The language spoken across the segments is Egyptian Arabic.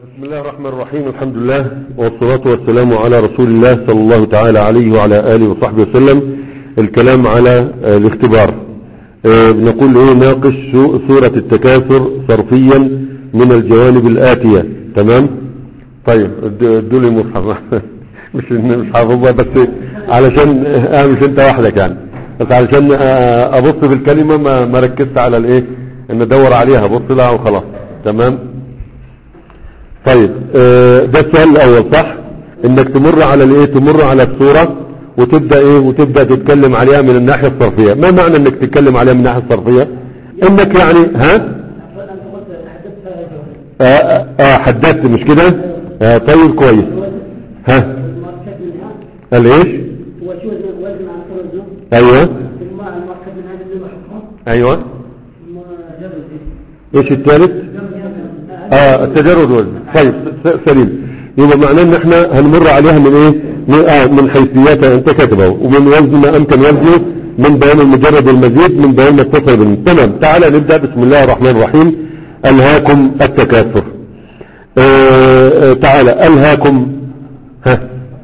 بسم الله الرحمن الرحيم الحمد لله والصلاة والسلام على رسول الله صلى الله تعالى عليه وعلى آله وصحبه وسلم الكلام على آه، الاختبار آه، بنقول ايه ناقش سو- سورة التكاثر صرفيا من الجوانب الآتية تمام طيب اد- ادوا لي مصحف مش مش حافظها بس علشان اه مش انت وحدك يعني بس علشان آه، ابص في الكلمة ما ما ركزت على الايه ان ادور عليها ابص لها وخلاص تمام طيب آه، ده السؤال الاول صح انك تمر على الايه تمر على الصورة وتبدأ ايه وتبدأ تتكلم عليها من الناحية الصرفية ما معنى انك تتكلم عليها من الناحية الصرفية انك يعني ها آه, آه, اه حددت مش كده آه طيب كويس ها المركب منها قال ايش هو شو وزن وزن عن توزن ايوه ثم المركب من هذا اللي محكم ايوه ثم جبل ايش الثالث اه التجرد وزن طيب س- سليم يبقى معناه ان احنا هنمر عليها من ايه من, آه من حيثياتها انت كاتبه ومن وزن ما امكن وزنه من بيان المجرد والمزيد من بيان ما اتصل بالمزيد تمام تعالى نبدا بسم الله الرحمن الرحيم الهاكم التكاثر آه آه تعالى الهاكم ها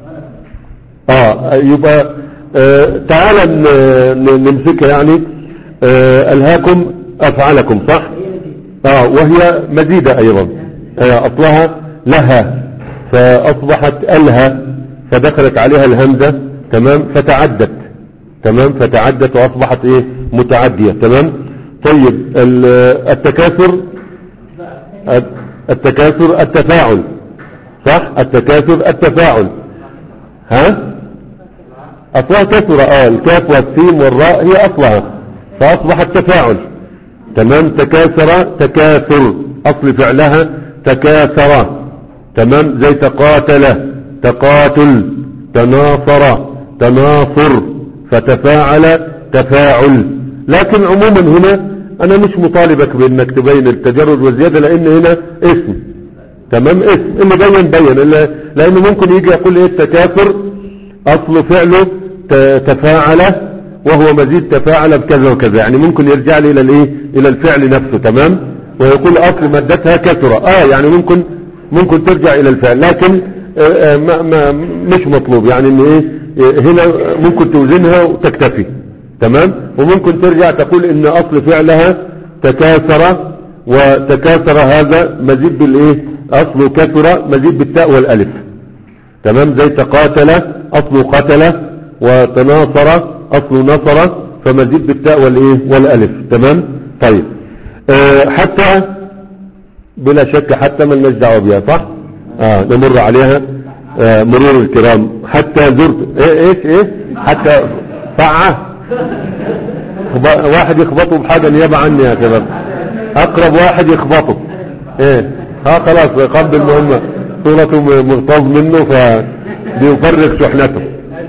اه يبقى آه تعالى ن- ن- نمسكها يعني آه الهاكم افعلكم صح اه وهي مزيدة ايضا آه اصلها لها فاصبحت الها فدخلت عليها الهمزة تمام فتعدت تمام فتعدت واصبحت ايه متعدية تمام طيب ال- التكاثر التكاثر التفاعل صح التكاثر التفاعل ها اصلها كثرة اه الكاف والسين والراء هي اصلها فاصبحت تفاعل تمام تكاثر تكاثر اصل فعلها تكاثر تمام زي تقاتل تقاتل تناصر تناصر فتفاعل تفاعل لكن عموما هنا انا مش مطالبك بانك تبين التجرد والزيادة لان هنا اسم تمام اسم اللي بين بين اللي لانه ممكن يجي يقول ايه التكاثر اصل فعله ت- تفاعل وهو مزيد تفاعل بكذا وكذا يعني ممكن يرجع لي الى الايه الى الفعل نفسه تمام ويقول اصل مادتها كثرة اه يعني ممكن ممكن ترجع الى الفعل لكن آه، آه، ما ما مش مطلوب يعني ان ايه آه، هنا ممكن توزنها وتكتفي تمام وممكن ترجع تقول ان اصل فعلها تكاثر وتكاثر هذا مزيد بالايه اصله كثر مزيد بالتاء والالف تمام زي تقاتل اصله قتل وتناصر اصله نصر فمزيد بالتاء والايه والالف تمام طيب أه حتى بلا شك حتى ما لناش دعوه بها صح اه نمر عليها آه مرور الكرام حتى زرت ايه ايش ايه حتى فعه خب- واحد يخبطه بحاجه نيابه عني يا شباب اقرب واحد يخبطه ايه ها خلاص قبل المهمه صورته م- مغتاظ منه فبيفرغ شحنته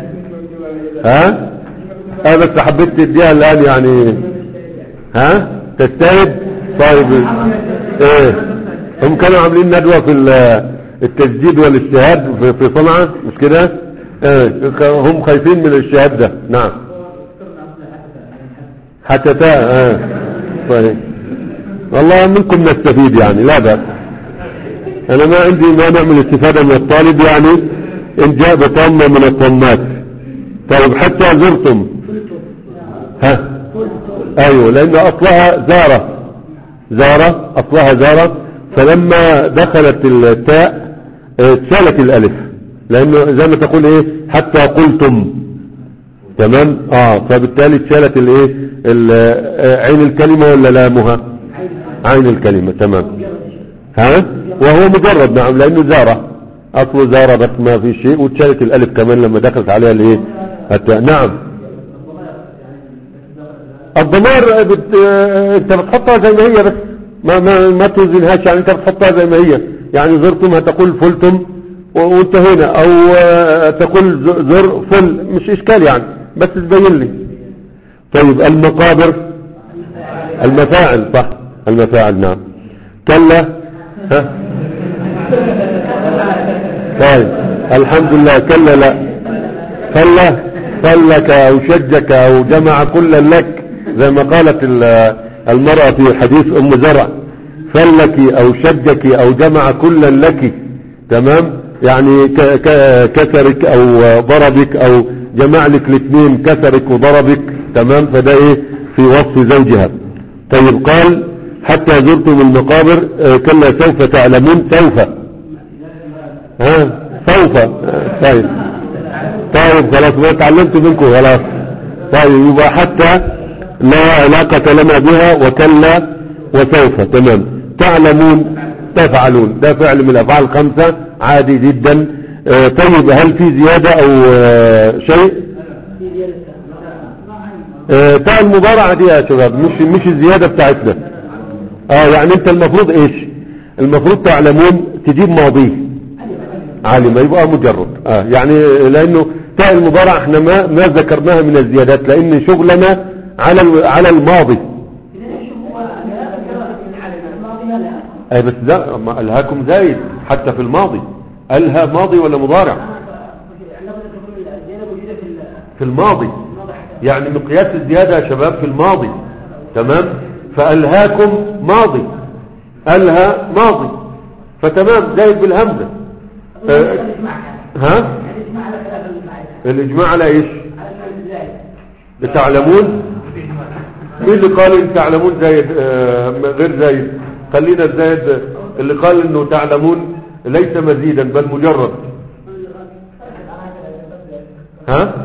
ها اه بس حبيت تديها الان يعني ها تجتهد طيب ايه هم كانوا عاملين ندوة في ال- التسديد والاجتهاد في, في صنعاء مش كده ايه هم خايفين من الاجتهاد ده نعم حتى تا اه طيب والله منكم نستفيد يعني لا بأس انا ما عندي مانع من الاستفادة من الطالب يعني ان جاء بطامة من الطمات طيب حتى زرتم ها ايوه لان اصلها زارة زارة اصلها زارة فلما دخلت التاء اه، اتشالت الالف لانه زي ما تقول ايه حتى قلتم تمام اه فبالتالي اتشالت الايه ال- اه، عين الكلمة ولا لامها عين الكلمة تمام ها وهو مجرد نعم لانه زارة اصله زارة بس ما في شيء واتشالت الالف كمان لما دخلت عليها الايه التاء نعم الضمائر بت... انت بتحطها زي ما هي بس ما ما ما توزنهاش يعني انت بتحطها زي ما هي يعني زرتم هتقول فلتم و- وانتهينا او آه، تقول ز- زر فل مش اشكال يعني بس تبين لي طيب المقابر المفاعل صح المفاعل نعم كلا ها طيب الحمد لله كلا لا كلا فلك او شجك او جمع كلا لك زي ما قالت ال- المرأة في حديث ام زرع فلك او شجك او جمع كلا لك تمام يعني ك- ك- كسرك او ضربك او جمع لك الاثنين كسرك وضربك تمام فده ايه في وصف زوجها طيب قال حتى زرتم المقابر آه، كلا سوف تعلمون سوف ها سوف آه، طيب طيب خلاص ما اتعلمت منكم خلاص طيب يبقى حتى لا علاقة لنا بها وكلا وسوف تمام تعلمون تفعلون ده فعل من الافعال الخمسة عادي جدا آه، طيب هل في زيادة او آه، شيء في زيادة آه، تاء المضارعة دي يا شباب مش مش الزيادة بتاعتنا اه يعني انت المفروض ايش المفروض تعلمون تجيب ماضيه علم يبقى مجرد اه يعني لانه تاء المضارع احنا ما ما ذكرناها من الزيادات لان شغلنا على ال- على الماضي اي بس ده ما الهاكم زايد حتى في الماضي الها ماضي ولا مضارع في الماضي يعني مقياس الزيادة يا شباب في الماضي تمام فألهاكم ماضي ألها ماضي فتمام زايد بالهمزة آه، ها الإجماع على إيش تعلمون مين اللي قال إن تعلمون زايد آه، غير زايد خلينا الزايد اللي قال إنه تعلمون ليس مزيدا بل مجرد ها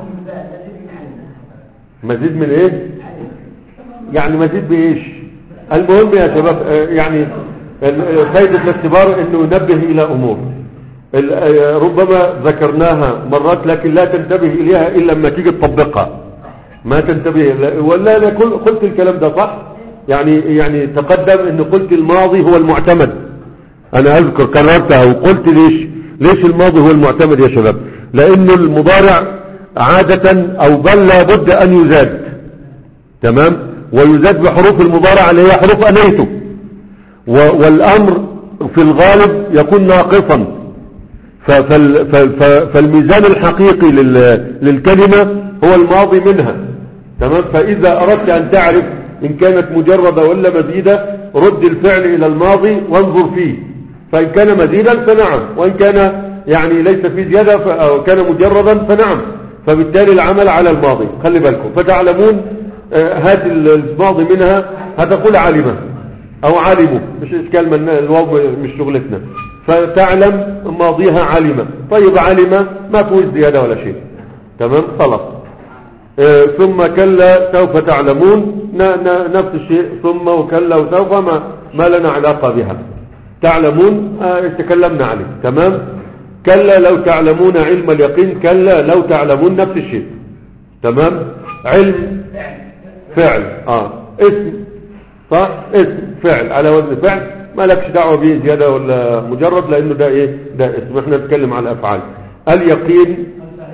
مزيد من ايه يعني مزيد بايش المهم يا شباب آه، يعني ال- آه، فايدة الاختبار انه ينبه الى امور ال- آه، ربما ذكرناها مرات لكن لا تنتبه اليها الا لما تيجي تطبقها ما تنتبه لا- ولا انا كل- قلت الكلام ده صح يعني يعني تقدم ان قلت الماضي هو المعتمد انا اذكر كررتها وقلت ليش ليش الماضي هو المعتمد يا شباب لانه المضارع عادة او بل لابد ان يزاد تمام ويزاد بحروف المضارع اللي هي حروف انيته و- والامر في الغالب يكون ناقصا ف- فال- ف- ف- فالميزان الحقيقي لل- للكلمة هو الماضي منها تمام فإذا أردت أن تعرف إن كانت مجردة ولا مزيدة رد الفعل إلى الماضي وانظر فيه فإن كان مزيدا فنعم وإن كان يعني ليس فيه زيادة ف- أو كان مجردا فنعم فبالتالي العمل على الماضي خلي بالكم فتعلمون آه، هات الماضي منها هتقول علمة او علموا مش اشكال من الواو مش شغلتنا فتعلم ماضيها علم طيب علم ما فيهوش زيادة ولا شيء تمام خلاص آه، ثم كلا سوف تعلمون ن- ن- نفس الشيء ثم وكلا وسوف ما, ما لنا علاقة بها تعلمون آه، تكلمنا عليه تمام كلا لو تعلمون علم اليقين كلا لو تعلمون نفس الشيء تمام علم فعل اه اسم صح اسم فعل على وزن فعل ما لكش دعوة به زيادة ولا مجرد لانه ده ايه ده اسم احنا نتكلم على الافعال اليقين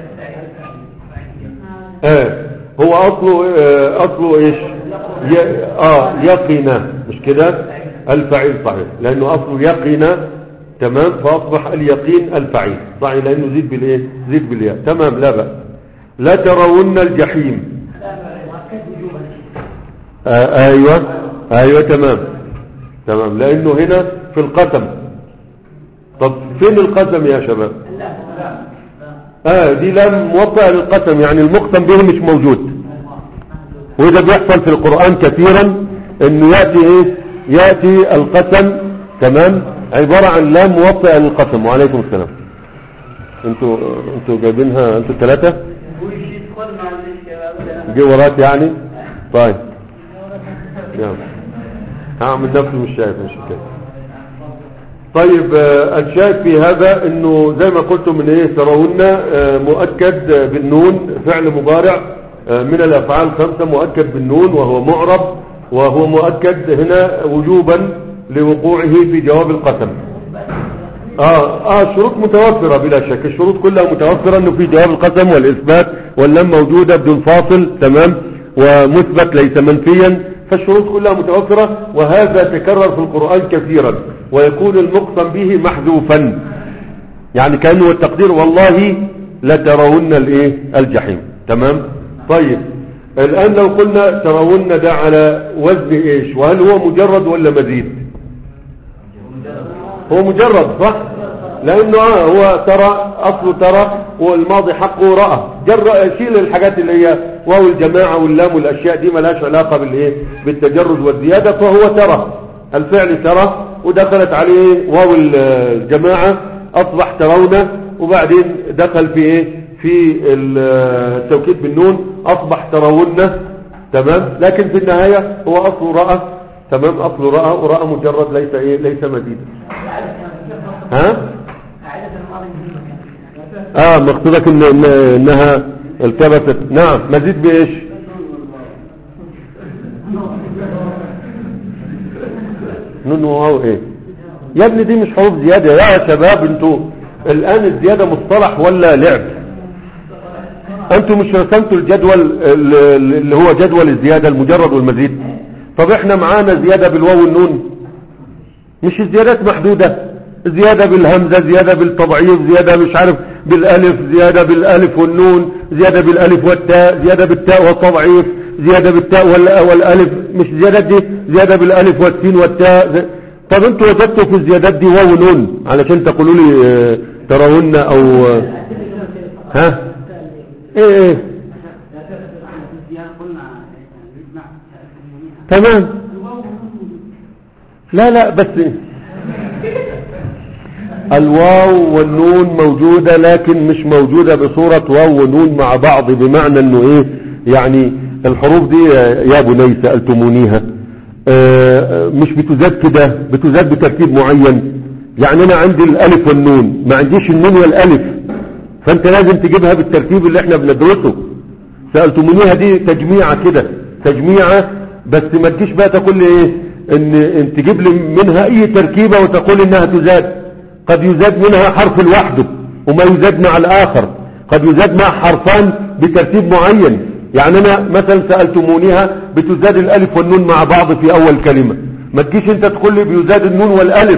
اه هو اصله آه اصله ايش ي... اه يقين مش كده الفعيل صحيح لانه اصله يقين تمام فاصبح اليقين الفعيل صحيح لانه زيد بالايه زيد بالياء تمام لا بأس لا ترون الجحيم آه ايوه ايوه تمام تمام لانه هنا في القسم طب فين القسم يا شباب اه دي لام موطئه للقسم يعني المقسم به مش موجود وده بيحصل في القرآن كثيرا انه يأتي ايه يأتي القسم تمام عبارة عن لام موطئه للقسم وعليكم السلام انتوا انتوا جايبينها انتوا الثلاثة جي وراك يعني طيب يلا هعمل نفسي مش شايف مش كده طيب آه، الشاهد في هذا انه زي ما قلت من ايه ترون آه، مؤكد آه، بالنون فعل مضارع آه، من الافعال الخمسه مؤكد بالنون وهو معرب وهو مؤكد هنا وجوبا لوقوعه في جواب القسم اه اه شروط متوفرة بلا شك الشروط كلها متوفرة انه في جواب القسم والاثبات واللم موجودة بدون فاصل تمام ومثبت ليس منفيا فالشروط كلها متوفرة وهذا تكرر في القرآن كثيرا ويكون المقسم به محذوفا يعني كأنه التقدير والله لترون الايه الجحيم تمام طيب الآن لو قلنا ترون ده على وزن ايش وهل هو مجرد ولا مزيد هو مجرد صح لانه اه هو ترى اصله ترى والماضي حقه رأى جر شيل الحاجات اللي هي واو الجماعة واللام والاشياء دي ملهاش علاقة بالايه بالتجرد والزيادة فهو ترى الفعل ترى ودخلت عليه واو الجماعة اصبح ترون وبعدين دخل في ايه في التوكيد بالنون اصبح ترون تمام لكن في النهاية هو اصله رأى تمام اصله رأى ورأى مجرد ليس ايه ليس مزيدا ها اه مقصودك إن إن انها التبست نعم مزيد بايش نون واو ايه يا ابني دي مش حروف زيادة يا شباب انتوا الان الزيادة مصطلح ولا لعب انتوا مش رسمتوا الجدول ال- ال- اللي هو جدول الزيادة المجرد والمزيد طب احنا معانا زيادة بالواو والنون مش الزيادات محدودة زيادة بالهمزة زيادة بالتضعيف زيادة مش عارف بالالف زيادة بالالف والنون زيادة بالالف والتاء زيادة بالتاء والتضعيف زيادة بالتاء وال- والالف مش زيادات دي زيادة بالالف والسين والتاء زي- طب انتوا وجدتوا في الزيادات دي واو ونون علشان تقولوا لي اه، ترون او اه، ها ايه ايه تمام لا لا بس الواو والنون موجودة لكن مش موجودة بصورة واو ونون مع بعض بمعنى انه ايه يعني الحروف دي يا بني سألتمونيها آه، مش بتزاد كده بتزاد بترتيب معين يعني انا عندي الالف والنون ما عنديش النون والالف فانت لازم تجيبها بالترتيب اللي احنا بندرسه سألتمونيها دي تجميعة كده تجميعة بس ما تجيش بقى تقول لي ايه ان, ان تجيب لي منها اي تركيبة وتقول انها تزاد قد يزاد منها حرف لوحده وما يزاد مع الاخر قد يزاد مع حرفان بترتيب معين يعني انا مثلا سألتمونيها بتزاد الالف والنون مع بعض في اول كلمة ما تجيش انت تقول لي بيزاد النون والالف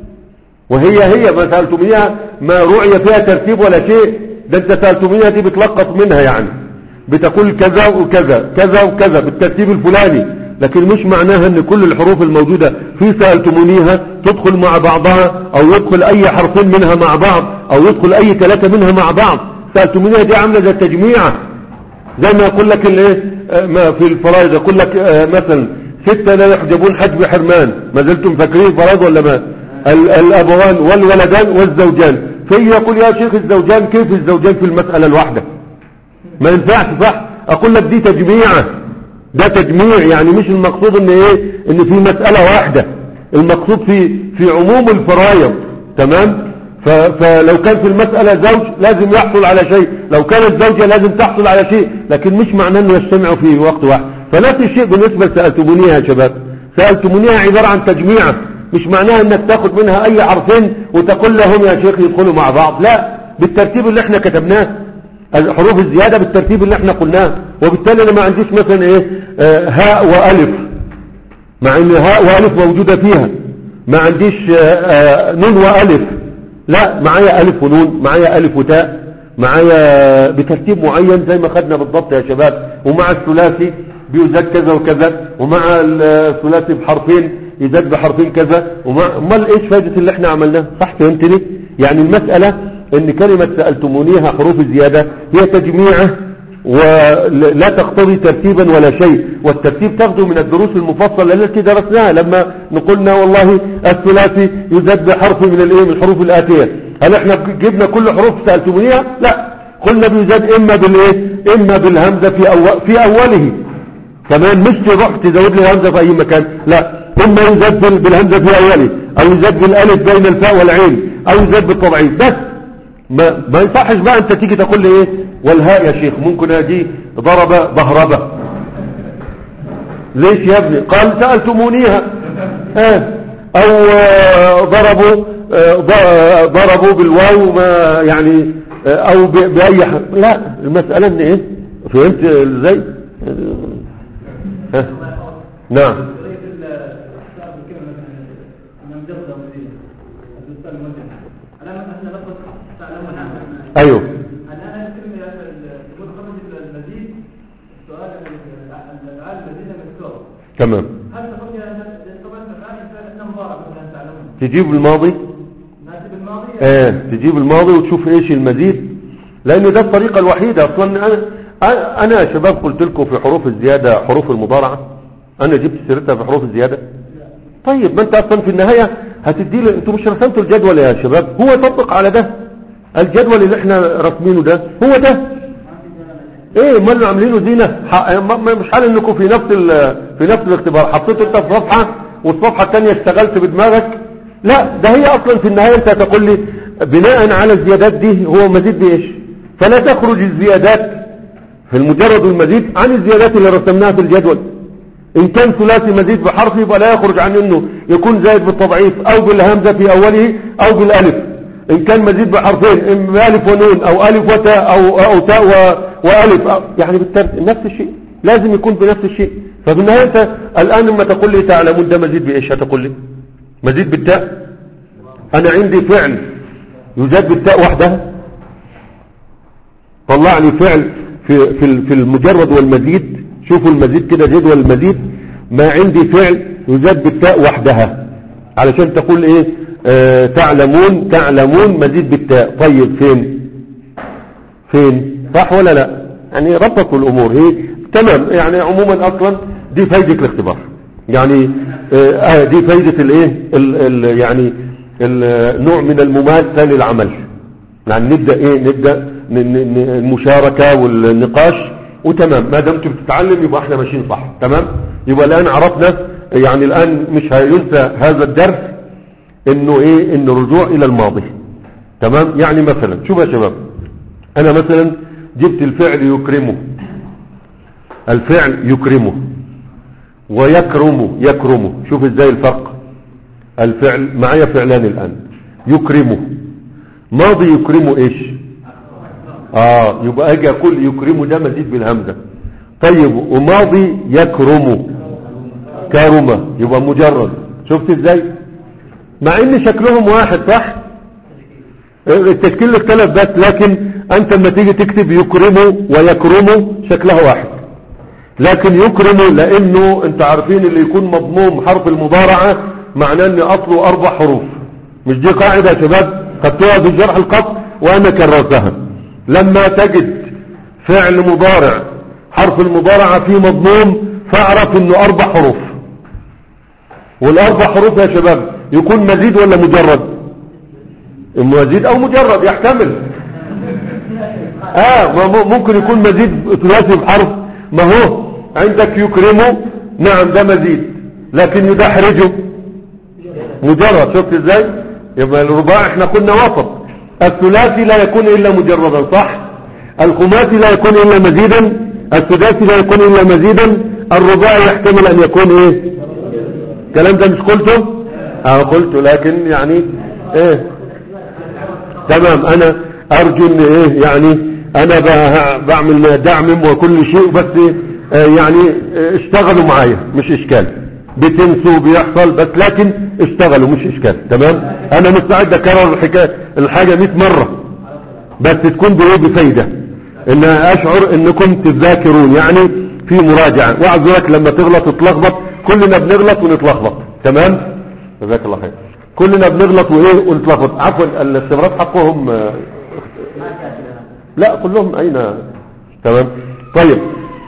وهي هي ما سألتمونيها ما رعي فيها ترتيب ولا شيء ده انت سألتمونيها دي بتلقط منها يعني بتقول كذا وكذا كذا وكذا بالترتيب الفلاني لكن مش معناها ان كل الحروف الموجودة في سألتمونيها تدخل مع بعضها او يدخل اي حرفين منها مع بعض او يدخل اي ثلاثة منها مع بعض سألتمونيها دي عاملة زي التجميعة زي ما يقول لك الايه آه، ما في الفرائض يقول لك آه، مثلا ستة لا يحجبون حجب حرمان ما زلتم فاكرين فرائض ولا ما ال- الابوان والولدان والزوجان في يقول يا شيخ الزوجان كيف الزوجان في المسألة الواحدة ما ينفعش صح اقول لك دي تجميعة ده تجميع يعني مش المقصود ان ايه ان في مسألة واحدة المقصود في في عموم الفرائض تمام ف- فلو كان في المسألة زوج لازم يحصل على شيء لو كانت زوجة لازم تحصل على شيء لكن مش معناه انه يجتمعوا في وقت واحد فنفس الشيء بالنسبة لسألتمونيها يا شباب سألتمونيها عبارة عن تجميعة مش معناها انك تاخد منها اي حرفين وتقول لهم يا شيخ يدخلوا مع بعض لا بالترتيب اللي احنا كتبناه الحروف الزيادة بالترتيب اللي احنا قلناه وبالتالي انا ما عنديش مثلا ايه آه هاء والف مع ان هاء والف موجودة فيها ما عنديش آه آه نون والف لا معايا الف ونون معايا الف وتاء معايا بترتيب معين زي ما خدنا بالضبط يا شباب ومع الثلاثي بيزاد كذا وكذا ومع الثلاثي بحرفين يزاد بحرفين كذا ومع امال ايش فايدة اللي احنا عملناه صح فهمتني يعني المسألة ان كلمة سألتمونيها حروف الزيادة هي تجميعة ولا تقتضي ترتيبا ولا شيء والترتيب تاخده من الدروس المفصلة التي درسناها لما نقولنا والله الثلاثي يزاد بحرف من الايه من الحروف الآتية هل احنا جبنا كل حروف سألتمونيها لا قلنا بيزاد اما بالايه اما بالهمزة في, أول في اوله كمان مش تروح تزود لي همزة في اي مكان لا اما يزاد بال- بالهمزة في اوله او يزاد بالالف بين الفاء والعين او يزاد بالتضعيف بس ما, ما يصحش بقى انت تيجي تقول لي ايه والهاء يا شيخ ممكن اجي ضرب بهربة ليش يا ابني قال سألتمونيها اه او آه، ضربوا آه، ض- ضربوا بالواو ما يعني آه، او ب- باي ح- لا المسألة ان ايه فهمت ازاي ها نعم طريقة الكتاب الكلمة من جرد ومدينة الدستان المدينة الآن احنا نقصد تعلمون ايوه الآن الكلمة تقول خرج المزيد سؤال الأفعال المزيدة مذكورة تمام هل تقول طبعا الأفعال إنها مضارعة مثلا تعلمون تجيب الماضي الماضي ايه تجيب الماضي وتشوف ايش المزيد لان ده الطريقة الوحيدة اصلا انا انا يا شباب قلت لكم في حروف الزيادة حروف المضارعة انا جبت سيرتها في حروف الزيادة طيب ما انت اصلا في النهاية هتدي له انتوا مش رسمتوا الجدول يا شباب هو يطبق على ده الجدول اللي احنا رسمينه ده هو ده ايه ما اللي عاملينه زينه ح- ما- ما- مش حال انكم في نفس ال- في نفس الاختبار حطيت انت في صفحه والصفحه الثانيه اشتغلت بدماغك لا ده هي اصلا في النهايه انت هتقول لي بناء على الزيادات دي هو مزيد بايش فلا تخرج الزيادات في المجرد والمزيد عن الزيادات اللي رسمناها في الجدول ان كان ثلاثي مزيد بحرف يبقى لا يخرج عن انه يكون زائد بالتضعيف او بالهمزه في اوله او بالالف ان كان مزيد بحرفين اما الف ونون او الف وتاء او او تاء و- والف أو يعني بالترتيب نفس الشيء لازم يكون بنفس الشيء ففي النهايه انت الان لما تقول لي تعلمون ده مزيد بايش هتقول لي مزيد بالتاء انا عندي فعل يزاد بالتاء وحدها طلع لي فعل في في ال- في المجرد والمزيد شوفوا المزيد كده جدول المزيد ما عندي فعل يزاد بالتاء وحدها علشان تقول ايه آه تعلمون تعلمون مزيد بالتاء طيب فين فين صح ولا لا يعني ربطوا الامور هي تمام يعني عموما اصلا دي فايدة الاختبار يعني آه آه، دي فايدة الايه ال- ال- يعني ال- نوع من الممارسة للعمل يعني نبدأ ايه نبدأ ن- ن- ن- المشاركة والنقاش وتمام ما دمتم بتتعلم يبقى احنا ماشيين صح تمام يبقى الان عرفنا يعني الان مش هينسى هذا الدرس انه ايه انه رجوع الى الماضي تمام يعني مثلا شوف يا شباب انا مثلا جبت الفعل يكرمه الفعل يكرمه ويكرمه يكرمه شوف ازاي الفرق الفعل معايا فعلان الان يكرمه ماضي يكرمه ايش اه يبقى اجي اقول يكرمه ده مزيد بالهمزه طيب وماضي يكرمه كرمه يبقى مجرد شفت ازاي مع ان شكلهم واحد صح التشكيل اختلف بس لكن انت لما تيجي تكتب يكرمه ويكرمه شكلها واحد لكن يكرمه لانه انت عارفين اللي يكون مضموم حرف المضارعة معناه ان اصله اربع حروف مش دي قاعدة يا شباب خدتوها في جرح القط وانا كررتها لما تجد فعل مضارع حرف المضارعة فيه مضموم فاعرف انه اربع حروف والاربع حروف يا شباب يكون مزيد ولا مجرد مزيد او مجرد يحتمل اه ما مو- ممكن يكون مزيد ثلاثي بحرف ما هو عندك يكرمه نعم ده مزيد لكن يدحرجه مجرد شفت ازاي يبقى الرباع احنا كنا وسط الثلاثي لا يكون الا مجردا صح الخماسي لا يكون الا مزيدا السداسي لا يكون الا مزيدا الرباعي يحتمل ان يكون ايه الكلام ده مش قلته اه قلته لكن يعني ايه تمام انا ارجو ان ايه يعني انا ب- بعمل دعم وكل شيء بس آه، يعني آه، اشتغلوا معايا مش اشكال بتنسوا بيحصل بس لكن اشتغلوا مش اشكال تمام انا مستعد اكرر الحكايه الحاجه 100 مره بس تكون بايه بفايده ان اشعر انكم تذاكرون يعني في مراجعه واعذرك لما تغلط وتلخبط كلنا بنغلط ونتلخبط تمام جزاك الله خير كلنا بنغلط وايه ونتلخبط عفوا الاختبارات حقهم آه، لا كلهم اين تمام طيب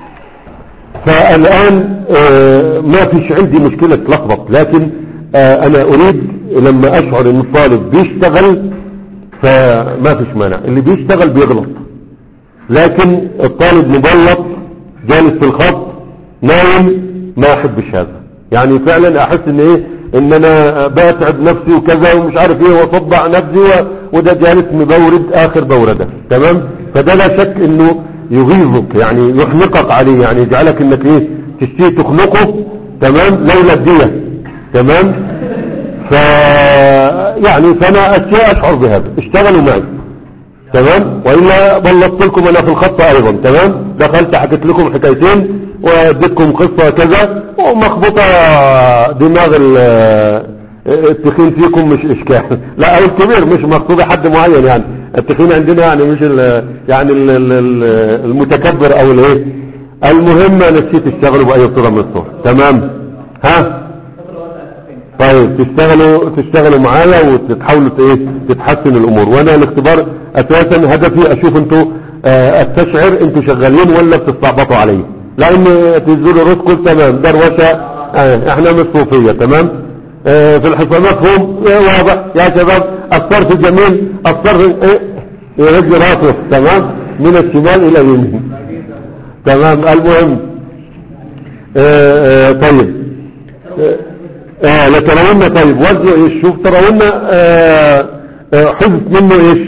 فالان آه، ما فيش عندي مشكلة تلخبط لكن آه، انا اريد لما اشعر ان الطالب بيشتغل فما فيش مانع اللي بيشتغل بيغلط لكن الطالب مبلط جالس في الخط نايم ما احبش هذا يعني فعلا احس ان ايه ان انا بتعب نفسي وكذا ومش عارف ايه واصدع نفسي و- وده جالس مبورد اخر بوردة تمام فده لا شك انه يغيظك يعني يحنقك عليه يعني يجعلك انك ايه تشتيه تخنقه تمام لولا الدية تمام ف يعني فانا اشياء اشعر بهذا اشتغلوا معي تمام والا بلطت لكم انا في الخط ايضا تمام دخلت حكيت لكم حكايتين واديتكم قصة كذا ومخبوطة دماغ ال- التخين فيكم مش اشكال لا او الكبير مش مقصود حد معين يعني التخين عندنا يعني مش ال يعني ال ال ال المتكبر او الايه المهم نسيت تشتغلوا باي صورة من الصور تمام ها طيب تشتغلوا تشتغلوا معايا وتحاولوا ت- ايه تتحسن الامور وانا الاختبار اساسا هدفي اشوف انتوا آه، استشعر انتوا شغالين ولا بتستعبطوا علي لان تنزلوا رزقكم تمام دروشه آه، احنا مش صوفيه تمام آه، في الحصانات هم آه، واضح يا شباب الصرف جميل الصرف ايه يرد راسه تمام من الشمال الى اليمين تمام المهم آه، آه، طيب آه، اه لترون طيب وزنه ايش شوف ترون آه آه حذف منه ايش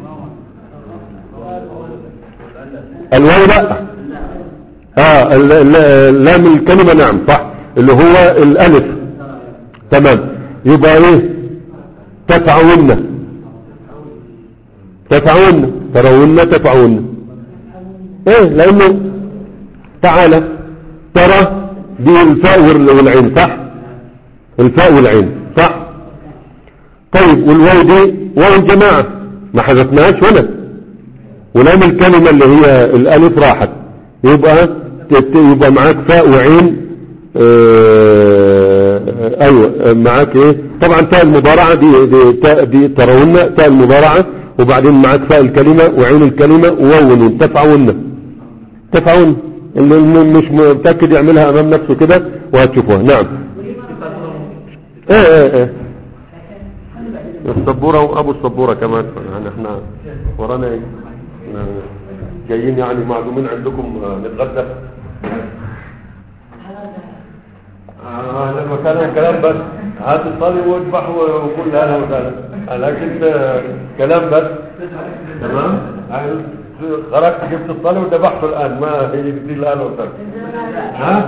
الواو لا اه ال- ال- لام الكلمة نعم صح اللي هو الالف تمام يبقى ايه تفعون تفعون ترون تفعون ايه لانه تعالى ترى دي الفاء وال- والعين صح الفاء والعين صح طيب والواو دي واو الجماعة ما حذفناهاش هنا ولام الكلمة اللي هي الالف راحت يبقى ت- يبقى معاك فاء وعين آه ايوه معاك ايه طبعا تاء المضارعة دي, دي, تاء دي ترون تاء المضارعة وبعدين معاك فاء الكلمة وعين الكلمة وواو ونون تفعون تفعون اللي م- مش متأكد يعملها امام نفسه كده وهتشوفوها نعم ايه ايه ايه السبورة وابو السبورة كمان يعني احنا ورانا ايه آه، جايين يعني معزومين عندكم آه، نتغدى آه لما كان الكلام بس هات الصلي واذبح وكل هذا وسهلا لكن آه، كلام بس تمام يعني خرجت جبت الصلي وذبحته الان ما هي دي الان وسهلا ها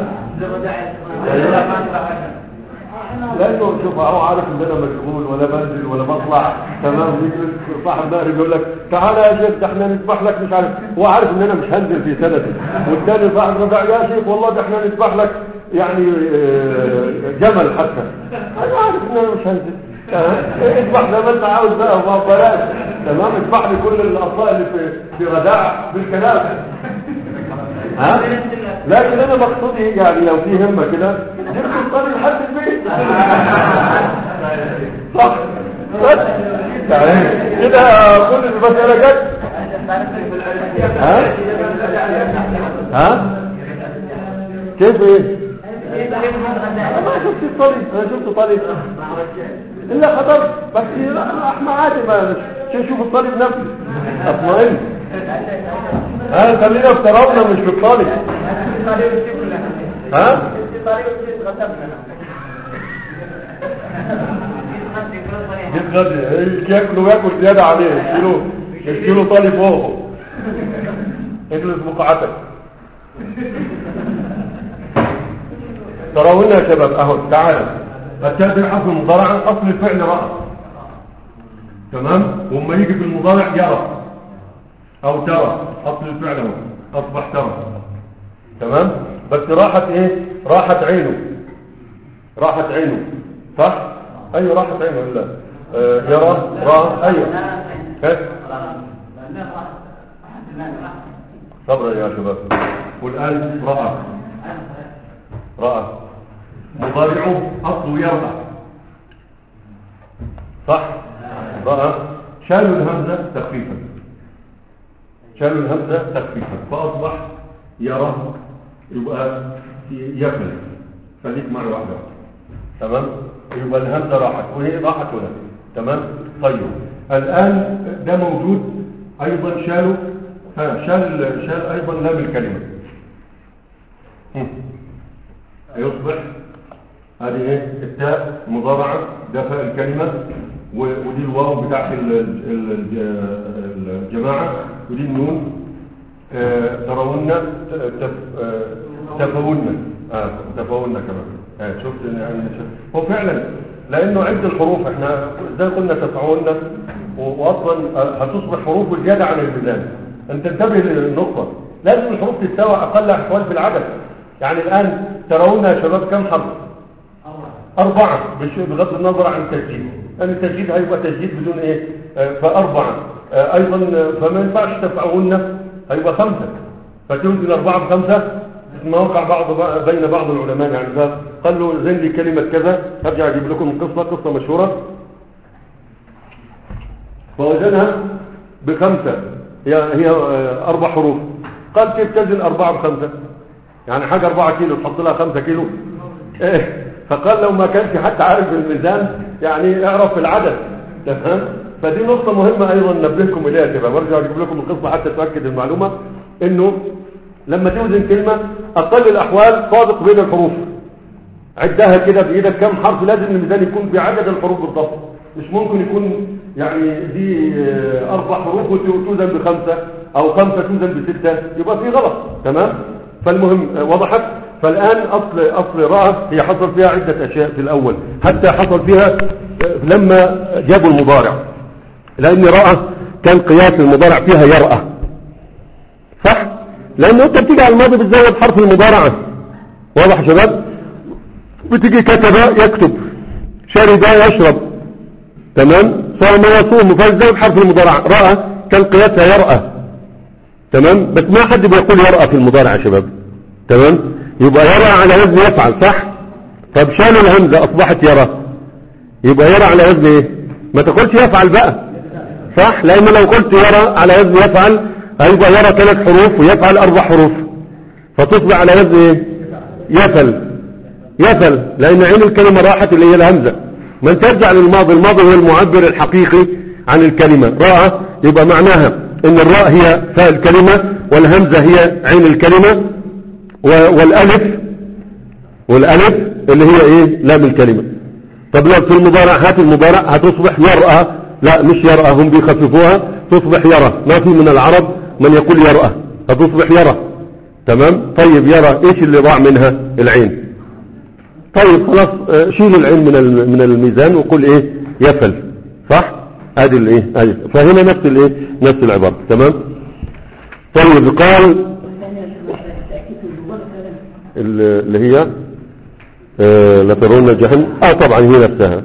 لانه شوف هو عارف ان انا مشغول ولا بنزل ولا بطلع تمام يجلس صاحب مقرب يقول لك تعالى يا شيخ ده احنا نذبح لك مش عارف هو عارف ان انا مش هنزل في سنتي والثاني صاحب رجع يا شيخ والله ده احنا نذبح لك يعني آه، جمل حتى انا عارف ان انا مش هنزل آه، اذبح زي ما انت عاوز بقى وما بلاش تمام اذبح لي كل الاطفال اللي في في رداع بالكلام ها لكن انا مقصودي يعني لو في همه كده جبت الطريق لحد البيت صح بس يعني كده كل المسألة جت ها ها كيف ايه انا ما شفت الطريق انا شفت طريق الا خطر بس لا احنا عادي ما شو اشوف الطريق نفسه اطمئن ها خلينا في تراونا مش في الطريق ها جيب غدي ياكلوا ياكل زيادة عليه يشيلوا يشيلوا طالب فوقه اجلس بقعتك تراونا يا شباب اهو تعالى التاء بالحرف المضارع اصل الفعل رأى تمام وما يجي في المضارع يرى او ترى اصل الفعل اهو اصبح ترى تمام بس راحت ايه راحت عينه راحت عينه صح ايوه راحت عينه الا آه يرى راه ايوه ها؟ صبرا يا شباب والان راى راى مضارعه اصله يرى صح راى شالوا الهمزه تخفيفا شالوا الهمزه تخفيفا فاصبح يرى يبقى يفل خليك مرة واحدة تمام يبقى الهمزة راحت وهي راحت هنا تمام طيب الآن ده موجود أيضا شالوا ها شال شال أيضا لام الكلمة هم. يصبح هذه ايه التاء مضارعة ده فاء الكلمة و- ودي الواو بتاعت ال- ال- ال- الجماعة ودي النون آه، ترون تف- آه، تفون آه، تفون كمان آه، شفت إن يعني شفت. هو فعلا لانه عد الحروف احنا زي قلنا تسعون و- واصلا آه، هتصبح حروف زياده عن الميزان انت انتبه للنقطه لازم الحروف تتساوى اقل احوال في العدد يعني الان ترون يا شباب كم حرف أربعة بش- بغض النظر عن التسجيل يعني التسجيل هيبقى تسجيل بدون إيه آه، فأربعة آه، أيضا آه، فما ينفعش تفعلون هيبقى خمسة فتوزن أربعة بخمسة موقع بعض بين بعض العلماء يعني فقال له زين لي كلمة كذا هرجع اجيب لكم القصة قصة مشهورة فوزنها بخمسة هي هي آه، أربع حروف قال كيف تزن أربعة بخمسة يعني حاجة أربعة كيلو تحط لها خمسة كيلو إيه فقال لو ما كانش حتى عارف الميزان يعني اعرف العدد تمام فدي نقطة مهمة أيضا نبهكم إليها كده برجع أجيب لكم القصة حتى تؤكد المعلومة إنه لما توزن كلمة أقل الأحوال صادق بين الحروف عدها كده بإيدك كم حرف لازم الميزان يكون بعدد الحروف بالضبط مش ممكن يكون يعني دي آه، أربع حروف وتوزن بخمسة أو خمسة توزن بستة يبقى في غلط تمام فالمهم آه، وضحت فالآن أصل أصل رأى هي حصل فيها عدة أشياء في الأول حتى حصل فيها آه، لما جابوا المضارع لأن رأى كان قياس المضارع فيها يرأى صح لأنه أنت بتيجي على الماضي بتزود حرف المضارعة واضح يا شباب بتيجي كتب يكتب شرب يشرب تمام صام يصوم فالزود حرف المضارعة رأى كان قياسها يرأى تمام بس ما حد بيقول يرأى في المضارع يا شباب تمام يبقى يرى على وزن يفعل صح طب شالوا الهمزة أصبحت يرى يبقى يرى على وزن ايه ما تقولش يفعل بقى صح لأن لو قلت يرى على وزن يفعل هيبقى يرى ثلاث حروف ويفعل أربع حروف فتصبح على وزن ايه يفل يفل لأن عين الكلمة راحت اللي هي الهمزة من ترجع للماضي الماضي هو المعبر الحقيقي عن الكلمة راء يبقى معناها ان الراء هي فاء الكلمة والهمزة هي عين الكلمة و- والالف والالف اللي هي ايه لام الكلمة طب لو في المضارع هات المضارع هتصبح يرأى لا مش يرأى هم بيخففوها تصبح يرى ما في من العرب من يقول يرأى هتصبح يرى تمام طيب يرى ايش اللي ضاع منها العين طيب خلاص آه، شيل العين من ال- من الميزان وقول ايه يفل صح ادي الايه ادي فهنا نفس الايه نفس العبارة تمام طيب قال والثانية التأكيد في الجمل هذا ال- اللي هي آه، لترون جهنم اه طبعا هي نفسها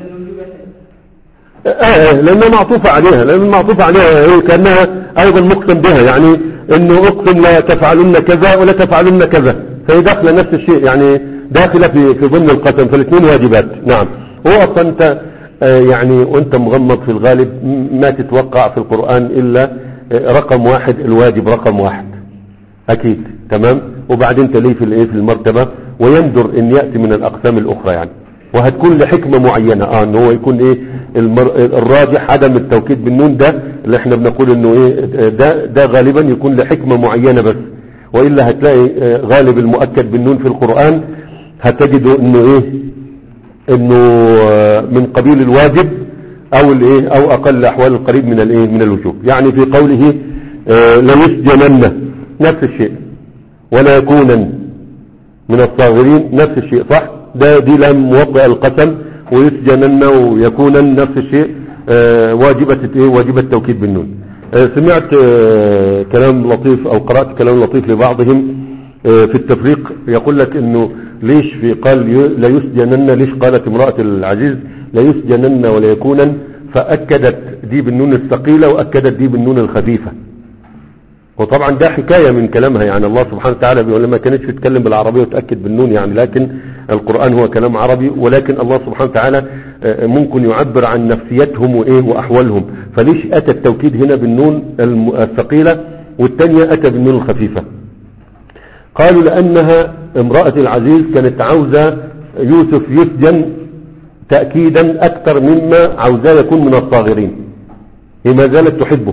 آه آه، لأنها معطوفة عليها لأن معطوفة عليها هي كأنها أيضا مقسم بها يعني أنه أقسم لا تفعلن كذا ولا تفعلن كذا فهي داخلة نفس الشيء يعني داخلة في في ضمن القسم فالاثنين واجبات نعم هو أصلا أنت آه، يعني وأنت مغمض في الغالب م- ما تتوقع في القرآن إلا آه، رقم واحد الواجب رقم واحد أكيد تمام وبعدين تليه في الإيه في المرتبة ويندر إن يأتي من الأقسام الأخرى يعني وهتكون لحكمة معينة اه ان هو يكون ايه المر... الراجح عدم التوكيد بالنون ده اللي احنا بنقول انه ايه ده ده غالبا يكون لحكمة معينة بس وإلا هتلاقي آه، غالب المؤكد بالنون في القرآن هتجده انه ايه انه آه، من قبيل الواجب او الايه او اقل احوال القريب من الايه من الوجوب يعني في قوله آه، ليسجنن نفس الشيء ولا يكونن من الصاغرين نفس الشيء صح ده دي لام موضع القسم ويسجنن ويكونن نفس الشيء آه، واجبة ايه واجبة التوكيد بالنون آه، سمعت آه، كلام لطيف او قرأت كلام لطيف لبعضهم آه، في التفريق يقول لك انه ليش في قال ي- لا يسجنن ليش قالت امرأة العزيز لا يسجنن ولا يكونن فأكدت دي بالنون الثقيلة وأكدت دي بالنون الخفيفة وطبعا ده حكاية من كلامها يعني الله سبحانه وتعالى بيقول لما كانتش تتكلم بالعربية وتأكد بالنون يعني لكن القرآن هو كلام عربي ولكن الله سبحانه وتعالى آه، ممكن يعبر عن نفسيتهم وإيه وأحوالهم فليش أتى التوكيد هنا بالنون الم- الثقيلة والتانية أتى بالنون الخفيفة قالوا لأنها امرأة العزيز كانت عاوزة يوسف يسجن تأكيدا أكثر مما عاوزاه يكون من الصاغرين هي ما زالت تحبه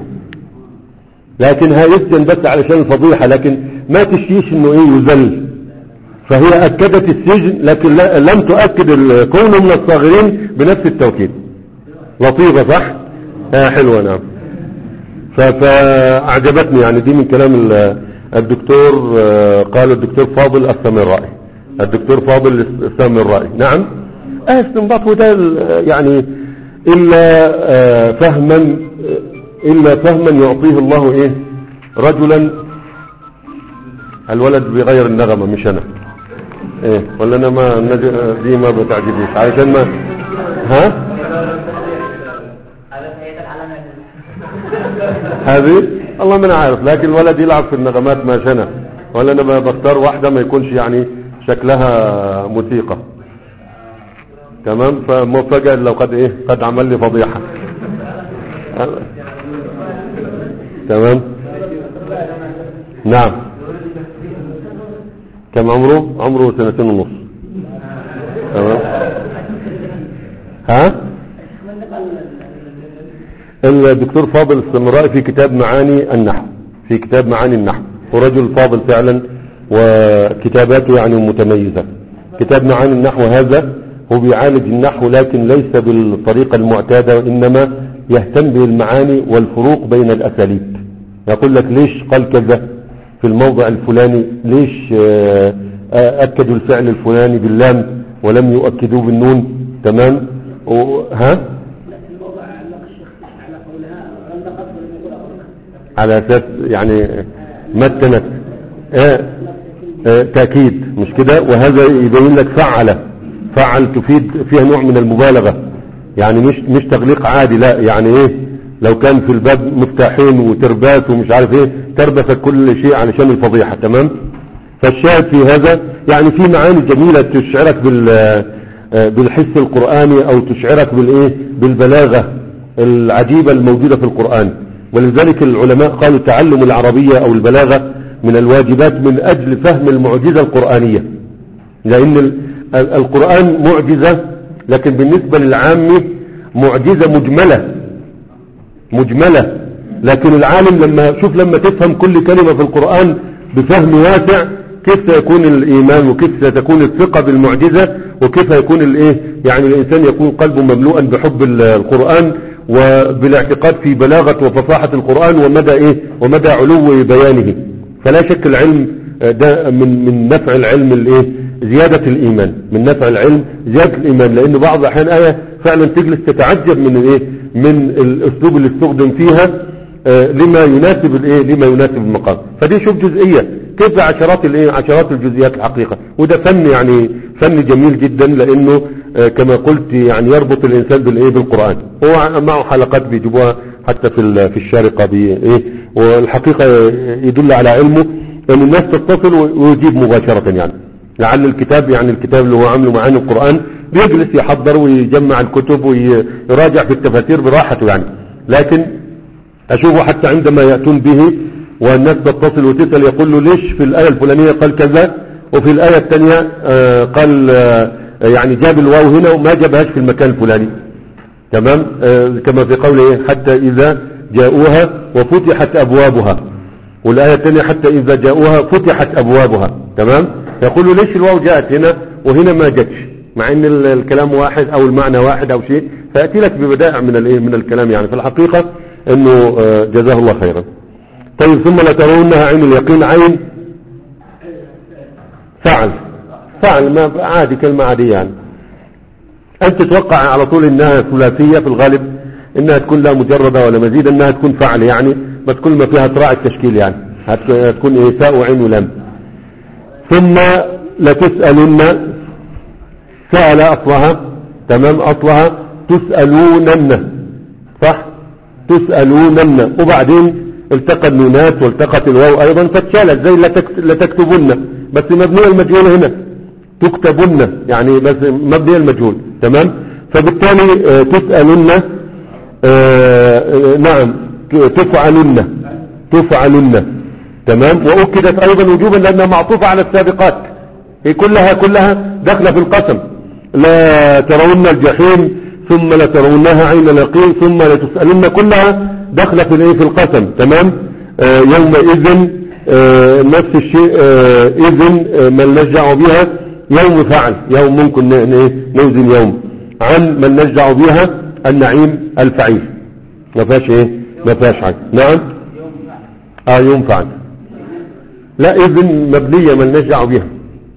لكنها يسجن بس علشان الفضيحة لكن ما تشيش انه ايه يذل فهي اكدت السجن لكن لا- لم تؤكد ال- كونه من الصاغرين بنفس التوكيد لطيفة صح آه حلوة نعم ف- فاعجبتني يعني دي من كلام ال- الدكتور آه، قال الدكتور فاضل السامرائي الدكتور فاضل السامرائي نعم اه استنباط وده ال- يعني الا آه، فهما آه، الا فهما يعطيه الله ايه رجلا الولد بيغير النغمة مش انا ايه ولا انا ما النج- دي ما بتعجبنيش علشان ما ها هذه الله ما انا عارف لكن الولد يلعب في النغمات ما شنه ولا انا ب- بختار واحدة ما يكونش يعني شكلها موسيقى تمام فمفاجأة لو قد ايه قد عمل لي فضيحة تمام نعم كم عمره عمره سنتين ونص تمام ها الدكتور فاضل السمرائي في كتاب معاني النحو في كتاب معاني النحو ورجل فاضل فعلا وكتاباته يعني متميزة كتاب معاني النحو هذا هو بيعالج النحو لكن ليس بالطريقة المعتادة وإنما يهتم بالمعاني والفروق بين الأساليب يقول لك ليش قال كذا في الموضع الفلاني ليش آه، آه، أكدوا الفعل الفلاني باللام ولم يؤكدوه بالنون تمام و- ها في الموضع علق الشيخ على قولها علقت ولم يقول أغلقت على اساس يعني متنت آه آه تأكيد مش كده وهذا يبين لك فعل فعل تفيد فيها نوع من المبالغة يعني مش مش تغليق عادي لا يعني ايه لو كان في الباب مفتاحين وترباس ومش عارف ايه تربس كل شيء علشان الفضيحة تمام فالشاهد في هذا يعني في معاني جميلة تشعرك بال آه، بالحس القرآني او تشعرك بالايه بالبلاغة العجيبة الموجودة في القرآن ولذلك العلماء قالوا تعلم العربية او البلاغة من الواجبات من اجل فهم المعجزة القرآنية لان ال- ال- القرآن معجزة لكن بالنسبة للعامة معجزة مجملة مجملة لكن العالم لما شوف لما تفهم كل كلمة في القرآن بفهم واسع كيف سيكون الإيمان وكيف ستكون الثقة بالمعجزة وكيف يكون الإيه يعني الإنسان يكون قلبه مملوءا بحب ال- القرآن وبالاعتقاد في بلاغة وفصاحة القرآن ومدى إيه ومدى علو بيانه فلا شك العلم آه، ده من من نفع العلم الايه زيادة الإيمان من نفع العلم زيادة الإيمان لأن بعض الأحيان آية فعلا تجلس تتعجب من الايه من الأسلوب اللي استخدم فيها آه، لما يناسب الايه لما يناسب المقام فدي شوف جزئية كيف عشرات الايه عشرات الجزئيات الحقيقة وده فن يعني فن جميل جدا لأنه آه، كما قلت يعني يربط الإنسان بالايه بالقرآن هو معه حلقات بيجيبوها حتى في ال- في الشارقة بايه والحقيقة يدل على علمه ان الناس تتصل ويجيب مباشرة يعني لعل الكتاب يعني الكتاب اللي هو عامله معاني القرآن بيجلس يحضر ويجمع الكتب ويراجع في التفاسير براحته يعني لكن أشوفه حتى عندما يأتون به والناس تتصل وتسأل يقول له ليش في الآية الفلانية قال كذا وفي الآية الثانية آه، قال آه، يعني جاب الواو هنا وما جابهاش في المكان الفلاني تمام آه، كما في قوله حتى إذا جاءوها وفتحت أبوابها والآية الثانية حتى إذا جاءوها فتحت أبوابها تمام يقول له ليش الواو جاءت هنا وهنا ما جاتش مع ان ال- الكلام واحد او المعنى واحد او شيء فيأتي لك ببدائع من الايه من الكلام يعني في الحقيقة انه آه، جزاه الله خيرا طيب ثم لترونها عين اليقين عين فعل فعل ما عادي كلمة عادية يعني أنت تتوقع على طول إنها ثلاثية في الغالب إنها تكون لا مجردة ولا مزيد إنها تكون فعل يعني بس كل ما فيها تراعي التشكيل يعني هت- هتكون إيه تاء وعين ولام ثم لتسألن سأل أصلها تمام أصلها تسألونن صح تسألونن وبعدين التقى النونات والتقت الواو أيضا فاتشالت زي لتكت- لتكتبن بس مبنية المجهول هنا تكتبن يعني بس مبني المجهول تمام فبالتالي آه، تسألن آه، آه، نعم ت- تفعلن تفعلن تمام وأكدت أيضا وجوبا لأنها معطوفة على السابقات هي كلها كلها داخلة في القسم لا ترون الجحيم ثم لترونها عين اليقين ثم لتسألن كلها داخلة في الايه في القسم تمام آه يومئذ آه نفس الشيء آه إذن آه من نجع بها يوم فعل يوم ممكن ن- ن- نوزن يوم عن من نجع بها النعيم الفعيل ما فيهاش ايه ما فيهاش حاجة نعم اه يوم فعل لا إذن مبنية من نجع بها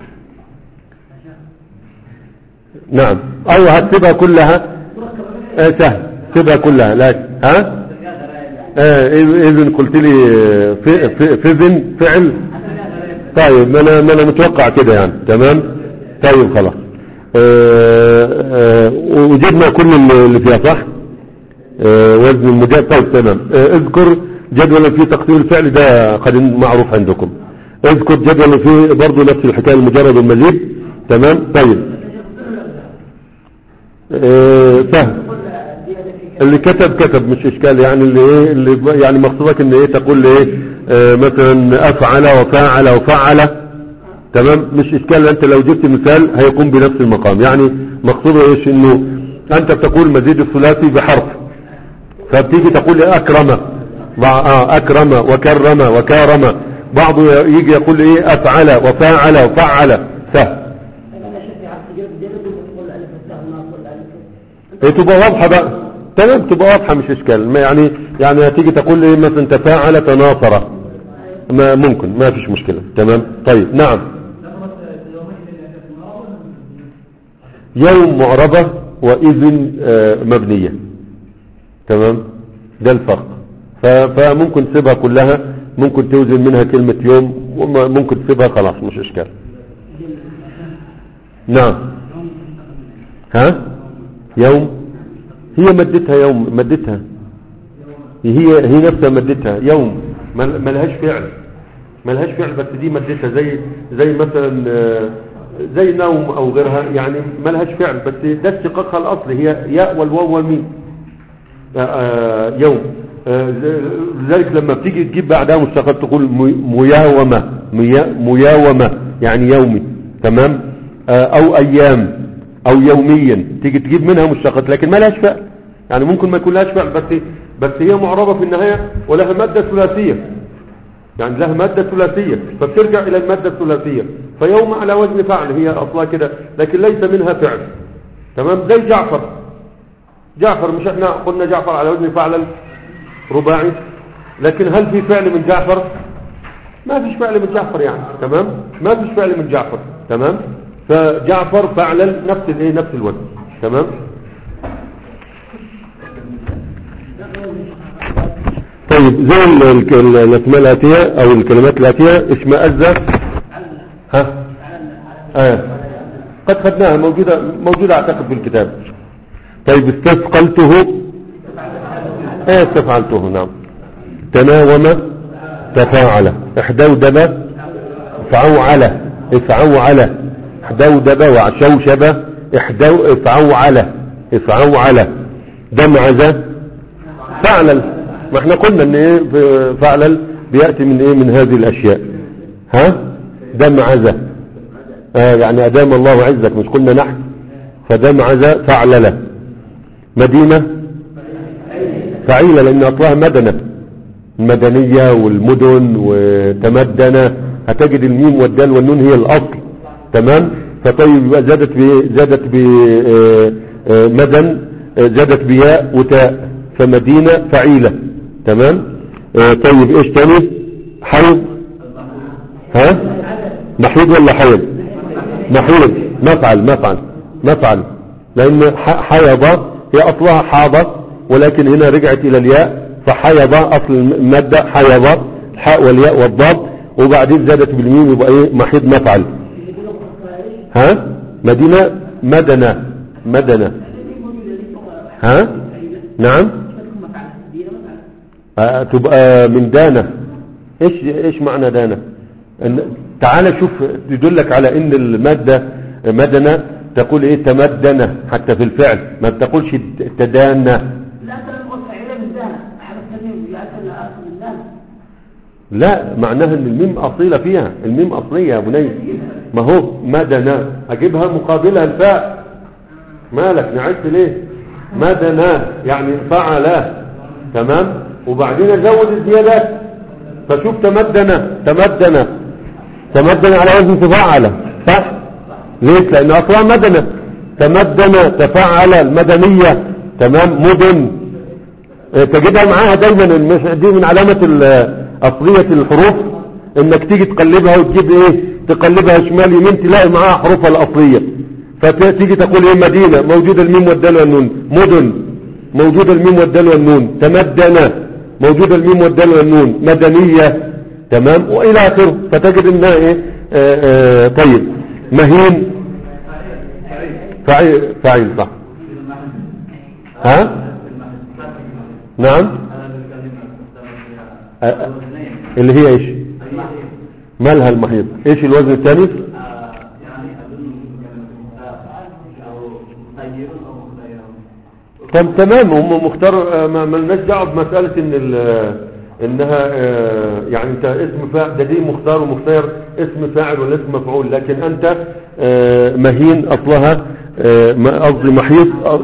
نعم أو هتسيبها كلها آه سهل سيبها كلها لكن ها آه إذ- إذن قلت لي آه، في في فذن فعل طيب ما انا ما انا متوقع كده يعني تمام طيب خلاص آه، آه، وجدنا كل اللي اللي فيها صح آه، وزن المجاب طيب تمام آه، اذكر جدولا في تقسيم الفعل ده قد معروف عندكم اذكر جدول فيه برضو نفس الحكاية المجرد والمزيد تمام طيب اه سهل اللي كتب كتب مش اشكال يعني اللي ايه اللي ب- يعني مقصودك ان ايه تقول لي ايه اه مثلا افعل وفاعل وفعل تمام مش اشكال انت لو جبت مثال هيقوم بنفس المقام يعني مقصوده ايش انه انت بتقول مزيد الثلاثي بحرف فبتيجي تقول لي اكرم مع آه اكرم وكرم وكارم بعضه يجي يقول ايه افعل وفاعل وفعل سهل انا شفت عبد الجلد جلد وتقول الف التاء وناقل الف هي تبقى واضحة بقى تمام تبقى واضحة مش اشكال ما يعني يعني هتيجي تقول لي مثلا تفاعل تناصر ما ممكن ما فيش مشكلة تمام طيب نعم يوم معربة وإذن آه، مبنية تمام ده الفرق ف- فممكن تسيبها كلها ممكن توزن منها كلمة يوم وممكن تسيبها خلاص مش اشكال نعم ها يوم هي مدتها يوم مدتها هي هي نفسها مدتها يوم ما ما لهاش فعل ما لهاش فعل بس دي مدتها زي زي مثلا آه، زي نوم او غيرها يعني ما لهاش فعل بس ده اشتقاقها الاصلي هي ياء والواو والميم آه، آه، يوم آه، لذلك لما بتيجي تجيب بعدها مشتقات تقول مي- مياومة ميا- مياومة يعني يومي تمام آه، او ايام او يوميا تيجي تجيب منها مشتقات لكن ما لهاش فعل يعني ممكن ما يكون لهاش فعل بس بس هي معربة في النهاية ولها مادة ثلاثية يعني لها مادة ثلاثية فبترجع إلى المادة الثلاثية فيوم على وزن فعل هي أصلا كده لكن ليس منها فعل تمام زي جعفر جعفر مش احنا قلنا جعفر على وزن فعل رباعي لكن هل في فعل من جعفر ما فيش فعل من جعفر يعني تمام ما فيش فعل من جعفر تمام فجعفر فعل نفس الايه نفس الوزن تمام طيب زي ال- ال- ال- الاسماء الاتيه او الكلمات الاتيه اشمئز ها آه. قد خدناها موجوده موجوده اعتقد في الكتاب طيب استثقلته ايه استفعلته نعم تناوم تفاعل احدودب فعوعل افعوعل احدودب وعشوشب احدو افعوعل افعوعل دمعز فعلل ما احنا قلنا ان ايه ف- فعلل بيأتي من ايه من هذه الاشياء ها دمعز آه يعني ادام الله عزك مش قلنا نحن فدمعز فعلل مدينة فعيلة لان اصلها مدنة المدنية والمدن وتمدن هتجد الميم والدال والنون هي الاصل تمام فطيب يبقى زادت ب زادت ب آه، آه، مدن آه، زادت بياء وتاء فمدينة فعيلة تمام آه، طيب ايش تاني حيض ها محيض ولا حيض محيض مفعل مفعل مفعل لان ح- حيض هي اصلها حاضة ولكن هنا رجعت الى الياء فحيض اصل المادة حيض الحاء والياء والضاد وبعدين زادت بالميم يبقى ايه محيض مفعل ها مدينة مدنة مدنة ها نعم آه، تبقى من دانة ايش ايش معنى دانة إن تعال شوف يدلك على ان المادة مدنة تقول ايه تمدنة حتى في الفعل ما بتقولش تدانة لا تنقص فعيلة من دانا حرف تنين يأكل أصل من دانا لا معناها ان الميم اصيلة فيها الميم اصلية يا بني ما هو مدنة اجيبها مقابلها الفاء مالك نعدت ليه مدنة يعني فعل تمام وبعدين ازود الزيادات فشوف تمدن تمدن تمدن على وزن تفعل صح ليش لان اصلا مدنة تمدن تفعل المدنية تمام مدن اه، تجدها معاها دايما المش- دي من علامة ال- اصلية الحروف انك تيجي تقلبها وتجيب ايه تقلبها شمال يمين تلاقي معاها حروفها الاصلية فتيجي تقول ايه مدينة موجودة الميم والدال والنون مدن موجودة الميم والدال والنون تمدن موجودة الميم والدال والنون مدنية تمام والى اخره فتجد انها ايه آه آه طيب مهين فعيل فعيل صح ها نعم آه، اللي هي ايش مالها المحيض ايش الوزن الثاني يعني أظن أو خير أو خير طب تمام هم مختار آه، ما ما لناش دعوه بمساله ان ال- انها آه، يعني انت اسم فاعل ده دي مختار ومختار اسم فاعل ولا اسم مفعول لكن انت آه، مهين اصلها آه، ما- قصدي محيط أ- أظن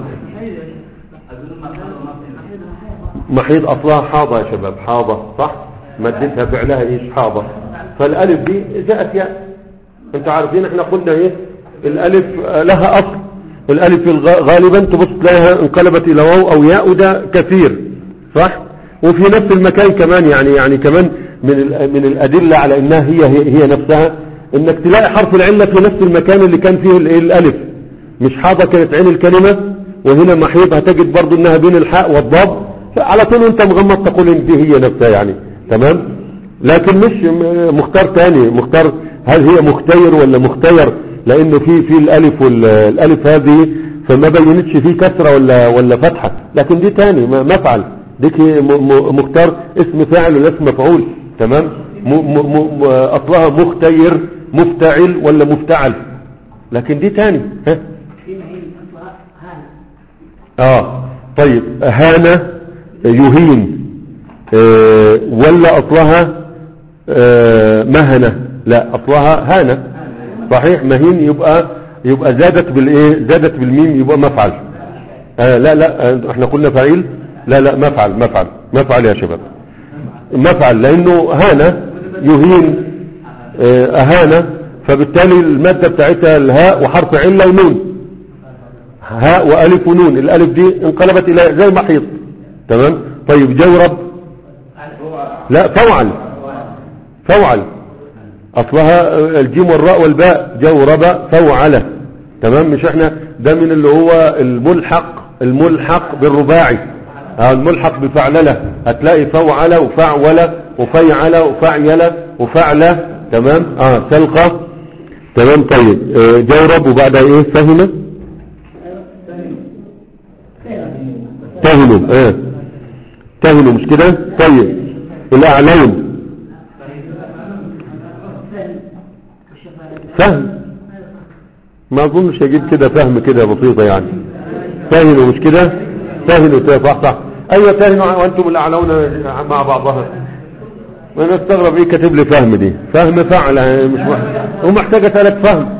ما كان محيط اصلها حاضة يا شباب حاضة صح مادتها فعلها ايش حاضة فالالف دي جاءت ياء انت عارفين احنا قلنا ايه الالف آه، لها اصل الالف الغ- غالبا تبص تلاقيها انقلبت الى واو او ياء وده كثير صح وفي نفس المكان كمان يعني يعني كمان من ال- من الادله على انها هي هي, هي نفسها انك تلاقي حرف العله في نفس المكان اللي كان فيه الايه الالف مش حاضة كانت عين الكلمة وهنا محيط هتجد برضو انها بين الحاء والضاد على طول انت مغمض تقول ان دي هي نفسها يعني تمام لكن مش م- مختار تاني مختار هل هي مختير ولا مختير لانه في في الالف والالف هذه فما بينتش فيه كسرة ولا ولا فتحة لكن دي تاني م- مفعل ديك م- م- مختار اسم فاعل ولا اسم مفعول تمام م- م- م- م- اصلها مختير مفتعل ولا مفتعل لكن دي تاني ها في مهين أصلها هذا اه طيب هانة يهين آه ولا اصلها آه مهنة لا اصلها هانة صحيح مهين يبقى يبقى زادت بالايه زادت بالميم يبقى مفعل آه لا لا آه، احنا قلنا فعيل لا لا مفعل مفعل مفعل يا شباب مفعل لانه هانة يهين آه، اهانة فبالتالي المادة بتاعتها الهاء وحرف علة ونون هاء وألف ونون الألف دي انقلبت إلى زي محيط تمام طيب جورب لا فوعل فوعل أصلها الجيم والراء والباء جورب فوعل تمام مش احنا ده من اللي هو الملحق الملحق بالرباعي آه، الملحق بفعللة هتلاقي فوعل وفعول وفيعل وفعيل وفعل تمام اه سلقة تمام طيب آه، جورب وبعدها ايه فهم تهنوا اه تهنوا مش كده طيب الاعلون فهم ما اظنش اجيب كده فهم كده بسيطة يعني تهنوا مش كده تهنوا تا- صح صح ايوه تهنوا وانتم الاعلون مع بعضها وانا استغرب ايه كاتب لي فهم دي فهم فعل يعني مش مح... ومحتاجة ثلاث فهم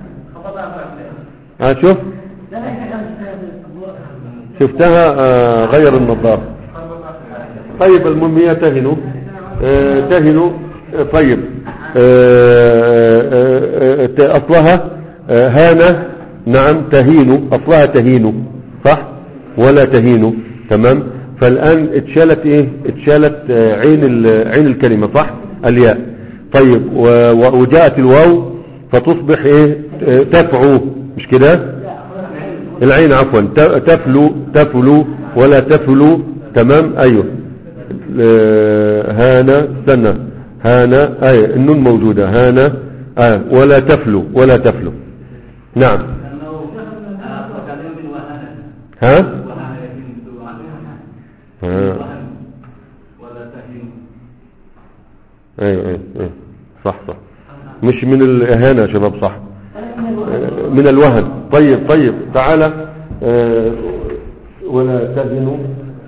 ها شوف لا لا يحتاج شفتها آه، غير النظارة طيب المهم هي تهنوا آه، تهنوا آه، طيب آه، آه، آه، ت- أصلها آه، هانة نعم تهين أصلها تهين صح ولا تهين تمام فالآن اتشالت ايه اتشالت آه، عين ال- عين الكلمة صح الياء طيب و- و- وجاءت الواو فتصبح ايه آه، تفعو مش كده العين عفوا ت- تفلو تفلو ولا تفلو تمام ايوه آه، هانا استنى هانا اي النون موجودة هانا آه ولا تفلو ولا تفلو نعم لأنه كلمة من وهنا ها وهنا يكون وهنا آه. وهن ولا تهين ايوه ايوه ايوه صح صح مش من الاهانة يا شباب صح آه، من الوهن طيب طيب تعالى آه، ولا تهنوا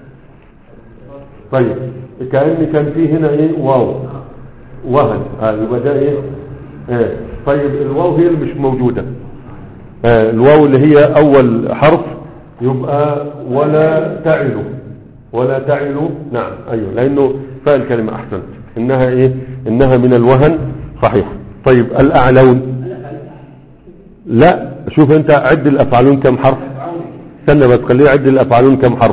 طيب كأن كان فيه هنا ايه واو وهن آه يبقى ده ايه آه. طيب الواو هي اللي مش موجودة آه الواو اللي هي اول حرف يبقى ولا تعلوا ولا تعلوا نعم ايوه لانه فاء الكلمة احسن انها ايه انها من الوهن صحيح طيب الاعلون لا شوف انت عد الافعالون كم حرف استنى بس خليه يعد الافعالون كم حرف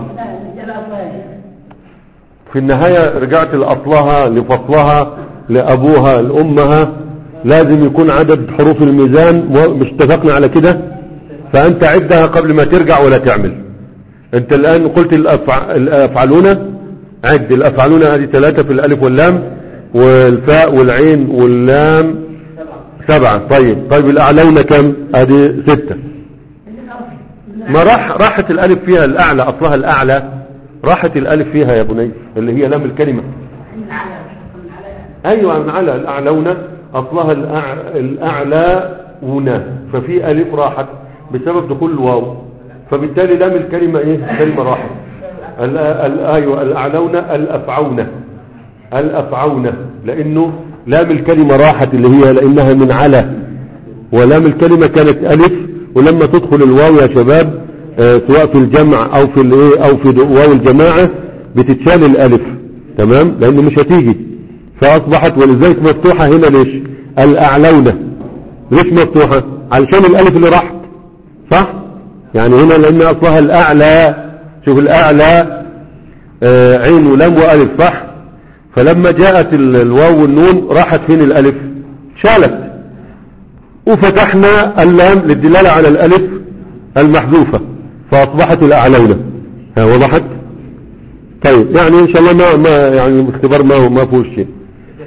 في النهاية رجعت لأصلها لفصلها لأبوها لأمها لازم يكون عدد حروف الميزان و- مش اتفقنا على كده فأنت عدها قبل ما ترجع ولا تعمل أنت الآن قلت الأفع- الأفعلون عد الأفعلون هذه ثلاثة في الألف واللام والفاء والعين واللام سبعة طيب طيب الأعلون كم هذه ستة ما راح راحت الألف فيها الأعلى أصلها الأعلى راحت الألف فيها يا بني اللي هي لام الكلمة أيوة من على الأعلون اصلها الأع- الاعلى ونا ففي الف راحت بسبب دخول الواو فبالتالي لام الكلمة ايه كلمة راحت ال- ال- ايوه الاعلون الافعون الافعون لانه لام الكلمة راحت اللي هي لانها من على ولام الكلمة كانت ألف ولما تدخل الواو يا شباب آه، سواء في الجمع أو في الايه أو في واو الجماعة بتتشال الألف تمام لأنه مش هتيجي فأصبحت ولذلك مفتوحة هنا ليش الأعلونة ليش مفتوحة علشان الألف اللي راحت صح يعني هنا لأن أصلها الأعلى شوف الأعلى آه، عين ولام وألف صح فلما جاءت ال- الواو والنون راحت فين الألف شالت وفتحنا اللام للدلالة على الألف المحذوفة فأصبحت الأعلونة ها وضحت طيب يعني إن شاء الله ما, ما يعني الاختبار ما هو ما فيهوش شيء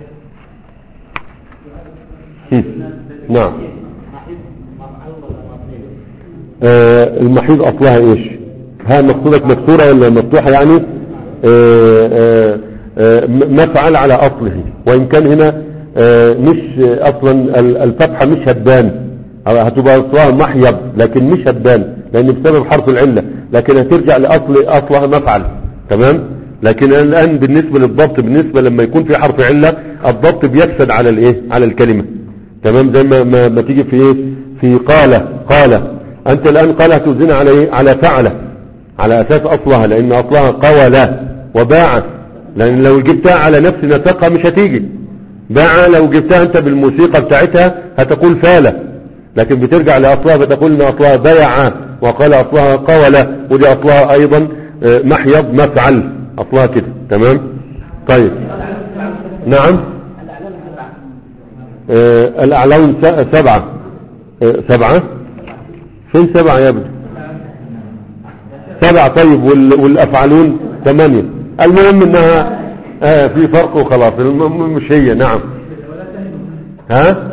هم. نعم آه المحيض أصلها إيش ها مقصودك مكسورة ولا مفتوحة يعني آه آه آه م- مفعل على أصله وإن كان هنا آه مش آه، أصلا ال- الفتحة مش هتبان أو هتبقى أصلها محيض لكن مش هتبان لأن بسبب حرف العلة لكن هترجع لأصل أصلها مفعل تمام لكن الآن بالنسبة للضبط بالنسبة لما يكون في حرف علة الضبط بيفسد على الإيه على الكلمة تمام زي ما, ما, ما تيجي في ايه في قال قال انت الان قال هتوزن على ايه على فعل على اساس اصلها لان اصلها قول وباع لان لو جبتها على نفس نسقها مش هتيجي باع لو جبتها انت بالموسيقى بتاعتها هتقول فالة لكن بترجع لاصلها فتقول ان اصلها بيع وقال اصلها قول ودي اصلها ايضا آه، محيض مفعل اصلها كده تمام طيب نعم آه، الأعلون س- سبعة آه، سبعة فين سبعة يا ابني سبعة طيب وال- والأفعلون ثمانية المهم انها آه في فرق وخلاص المهم مش هي نعم ها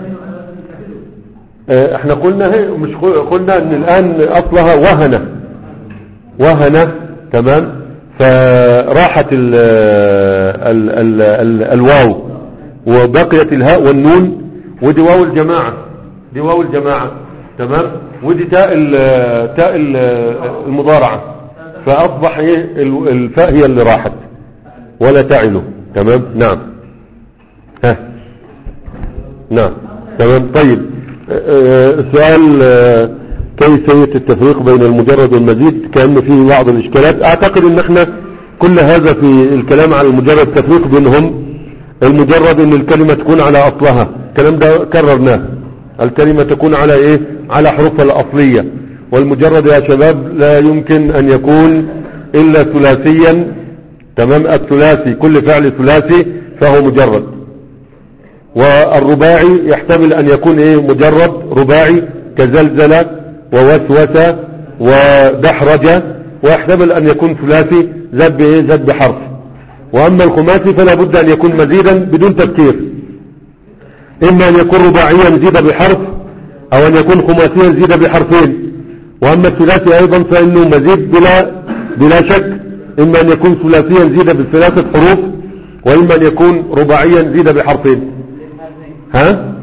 آه احنا قلنا هي مش قل- قلنا ان الان اصلها وهنة وهنة تمام فراحت ال ال ال ال الواو وبقيت الهاء والنون ودي واو الجماعة دي واو الجماعة تمام ودي تاء ال- تاء ال- المضارعة فأصبح ايه ال- الفاء هي اللي راحت ولا تعلو تمام نعم ها نعم تمام طيب آه، سؤال آه، كيفية التفريق بين المجرد والمزيد كأن فيه بعض الإشكالات أعتقد أن احنا كل هذا في الكلام على المجرد التفريق بينهم المجرد أن الكلمة تكون على أصلها الكلام ده كررناه الكلمة تكون على إيه على حروفها الأصلية والمجرد يا شباب لا يمكن أن يكون إلا ثلاثيا تمام الثلاثي كل فعل ثلاثي فهو مجرد والرباعي يحتمل أن يكون إيه مجرد رباعي كزلزلة ووسوسة ودحرجة ويحتمل أن يكون ثلاثي زاد بإيه زاد بحرف وأما الخماسي فلا بد أن يكون مزيدا بدون تفكير إما أن يكون رباعيا زيد بحرف أو أن يكون خماسيا زيد بحرفين وأما الثلاثي أيضا فإنه مزيد بلا بلا شك إما أن يكون ثلاثيا زيد بثلاثة حروف وإما أن يكون رباعيا زيد بحرفين ها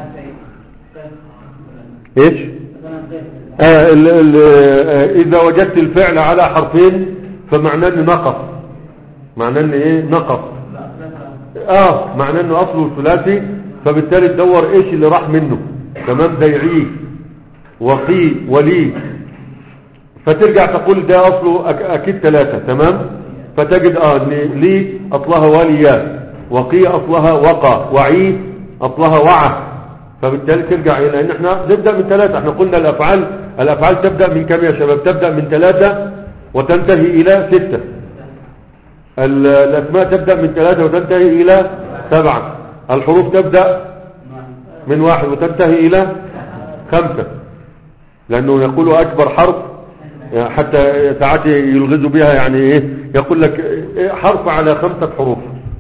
ايش آه ال ال آه اذا وجدت الفعل على حرفين فمعناه انه نقص معناه انه ايه نقص اه معناه انه اصله ثلاثي فبالتالي تدور ايش اللي راح منه تمام ديعيه وقي ولي فترجع تقول ده اصله أك اكيد ثلاثة تمام فتجد اه ان لي اصلها وليا وقي اصلها وقى وعي اصلها وعى فبالتالي ترجع الى ان احنا نبدأ من ثلاثة احنا قلنا الافعال الافعال تبدأ من كم يا شباب تبدأ من ثلاثة وتنتهي الى ستة ال- الاسماء تبدأ من ثلاثة وتنتهي الى سبعة الحروف تبدأ من واحد وتنتهي الى خمسة لانه يقول اكبر حرف حتى ساعات يلغزوا بها يعني ايه يقول لك إيه حرف على خمسة حروف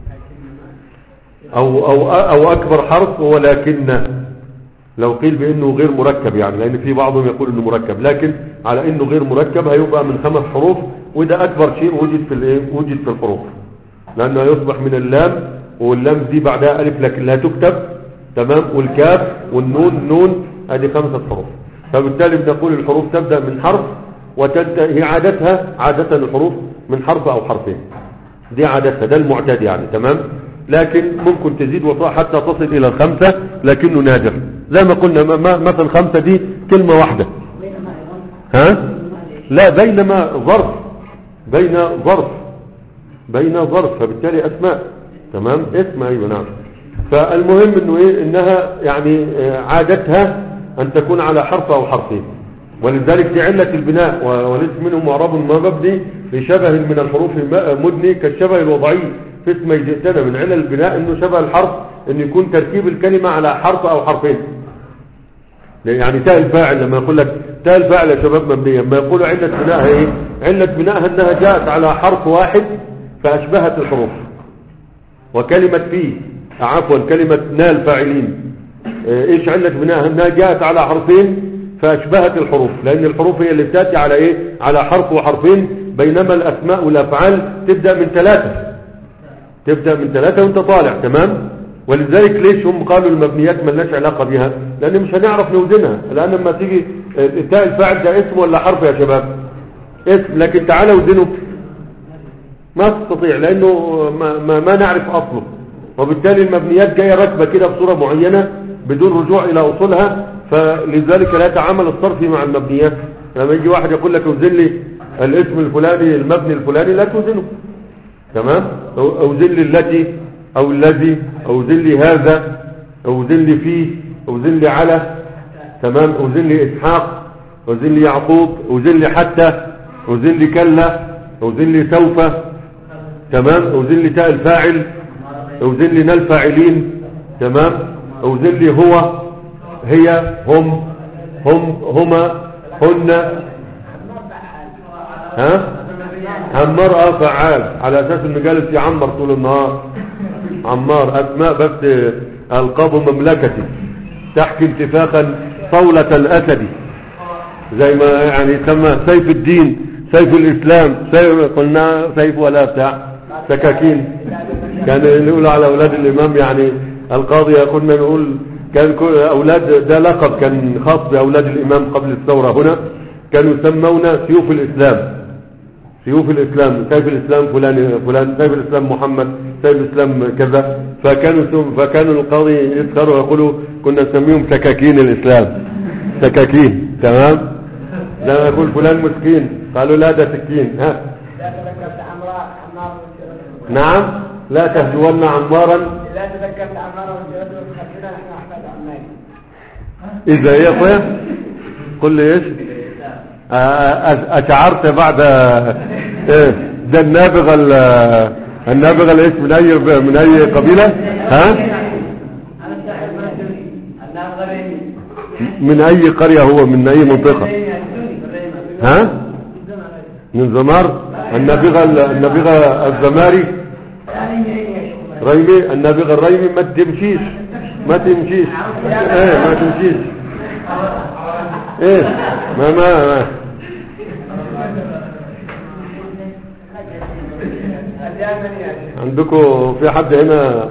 او او او اكبر حرف ولكن لو قيل بانه غير مركب يعني لان في بعضهم يقول انه مركب لكن على انه غير مركب هيبقى من خمس حروف وده اكبر شيء وجد في الايه وجد في الحروف لانه يصبح من اللام واللام دي بعدها الف لكن لا تكتب تمام والكاف والنون نون ادي خمسة حروف فبالتالي بنقول الحروف تبدأ من حرف وتنتهي عادتها عادة الحروف من حرف او حرفين دي عادتها ده المعتاد يعني تمام لكن ممكن تزيد وتطلع حتى تصل الى الخمسة لكنه نادر زي ما قلنا م- م- مثلا خمسة دي كلمة واحدة بينما ايضا ها لا بينما ظرف بين ظرف بين ظرف فبالتالي اسماء تمام اسم ايوه نعم فالمهم انه ايه انها يعني آه، عادتها ان تكون على حرف او حرفين ولذلك دي علة البناء و- وليس منه معرب ما مبني لشبه من الحروف الم- مدني كالشبه الوضعي في اسم جئتنا من علل البناء انه شبه الحرف ان يكون تركيب الكلمة على حرف او حرفين يعني تاء الفاعل لما يقول لك تاء الفاعل يا شباب مبنية لما يقولوا علة بنائها ايه علة بنائها انها جاءت على حرف واحد فاشبهت الحروف وكلمة فيه عفوا كلمة نال فاعلين آه، ايش علة بنائها انها جاءت على حرفين فاشبهت الحروف لان الحروف هي اللي بتاتي على ايه على حرف وحرفين بينما الاسماء والافعال تبدأ من ثلاثة تبدأ من ثلاثة وانت طالع تمام ولذلك ليش هم قالوا المبنيات ملناش علاقة بها لان مش هنعرف نوزنها لان لما تيجي آه، تاء الفاعل ده اسم ولا حرف يا شباب اسم لكن تعالى وزنه ما تستطيع لانه ما, ما, ما نعرف اصله وبالتالي المبنيات جاية ركبة كده بصورة معينة بدون رجوع الى اصولها فلذلك لا يتعامل الصرف مع المبنيات لما يجي واحد يقول لك اوزن لي الاسم الفلاني المبني الفلاني لا توزنه تمام او أو زل التي او الذي او زل هذا او زل فيه او زل على تمام او زل اسحاق او زل يعقوب او زل حتى او زل كلا او زل سوف تمام او زل تاء الفاعل او زل نال فاعلين تمام او زل هو هي هم هم هما هن ها عمار اه فعال على اساس انه جالس يعمر طول النهار عمار اسماء بس القاب مملكتي تحكي انتفاخا صولة الاسد زي ما يعني يسمى سيف الدين سيف الاسلام سيف قلنا سيف ولا بتاع سكاكين كان يقول على اولاد الامام يعني القاضي كنا نقول كان كل اولاد ده لقب كان خاص باولاد الامام قبل الثوره هنا كانوا يسمون سيوف الاسلام سيوف الإسلام سيف الإسلام فلان فلان سيف الإسلام محمد سيف الإسلام كذا فكانوا سم- فكانوا القاضي يسخروا ويقولوا كنا نسميهم سكاكين الإسلام سكاكين تمام لا يقول فلان مسكين قالوا لا ده سكين ها لا تذكرت عمراء عمار نعم لا تهجون عمارا لا تذكرت عمار وجلده خلفنا نحن احمد عمار إذا إيه يا أخويا قل لي إيش آه، آه، أشعرت بعد إيه ده النابغة ال- النابغة الإيش من أي من أي قبيلة ها انا الشاعر ما ادري انها غريبي من أي قرية هو من أي منطقة ها من زمار النابغة النابغة الزماري ريمي النابغة الريمي ما تمشيش ما تمشيش ايه ما تمشيش ايه ما ما, ما. عندكم في حد هنا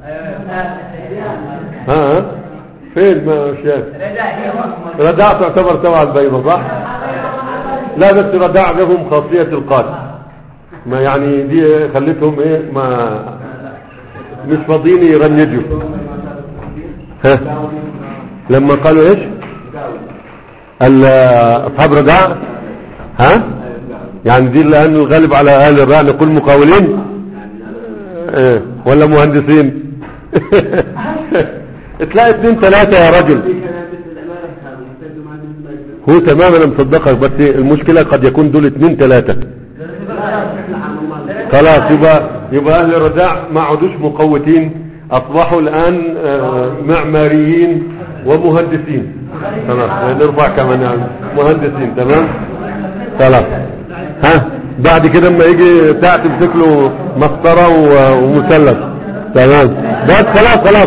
ها ها فين ما شاف رداع تعتبر تبع البيضة صح لا بس رداع لهم خاصية القاتل ما يعني دي خليتهم ايه ما مش فاضيين يرنجوا ها لما قالوا ايش ال- اصحاب رداع ها يعني دي لانه الغالب على اهل الرأي نقول مقاولين ايه ولا مهندسين تلاقي اتنين ثلاثة يا رجل هو تماما انا مصدقك بس المشكلة قد يكون دول اتنين ثلاثة خلاص يبقى يبقى اهل الرداع ما عادوش مقوتين اصبحوا الان آه، معماريين ومهندسين خلاص نرفع كمان يعني مهندسين تمام خلاص ها بعد كده اما يجي بتاع تمسك له مسطره و- ومثلث تمام بس خلاص خلاص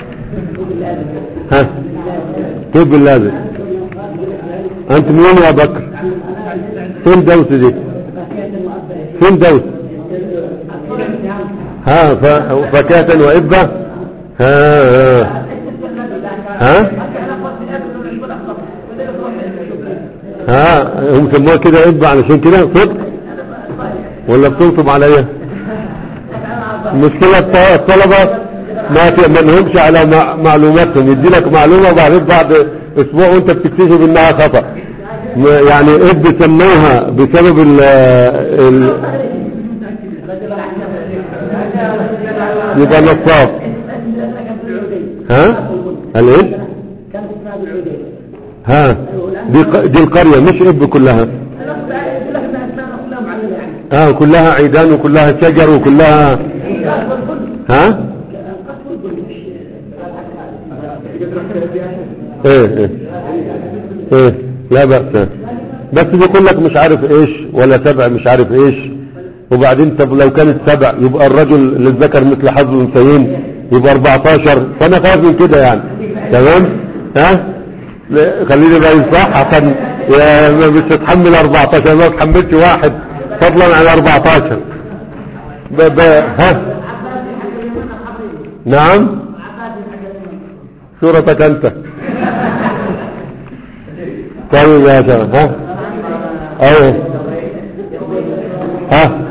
ها طب اللازم انت منين يا بكر فين دوس دي فين دوس ها ف- فكاهة وإبة ها ها ها ها هم سموها كده اب علشان كده صدق ولا بتنصب عليا المشكلة الط- الطلبة ما في- ما لهمش على مع- معلوماتهم يدي لك معلومة وبعدين بعد اسبوع وانت بتكتشف انها خطأ م- يعني اب سموها بسبب ال ال يبقى نصاب ها الايه كان اسمها بالعودين ها دي, ق- دي القرية مش اب كلها يقول لك انها اسمها كلها معلمه يعني اه كلها عيدان وكلها شجر وكلها ها ايه ايه ايه لا بأس بس بيقول لك مش عارف ايش ولا سبع مش عارف ايش وبعدين طب لو كانت سبع يبقى الرجل للذكر مثل حظ الانثيين يبقى 14 فانا خايف من كده يعني تمام ها لا، خليني بقى يصح عشان يا ما مش هتحمل 14 ما تحملش واحد فضلا عن 14 ب ب ها نعم صورتك انت طيب يا شباب ها ايوه ها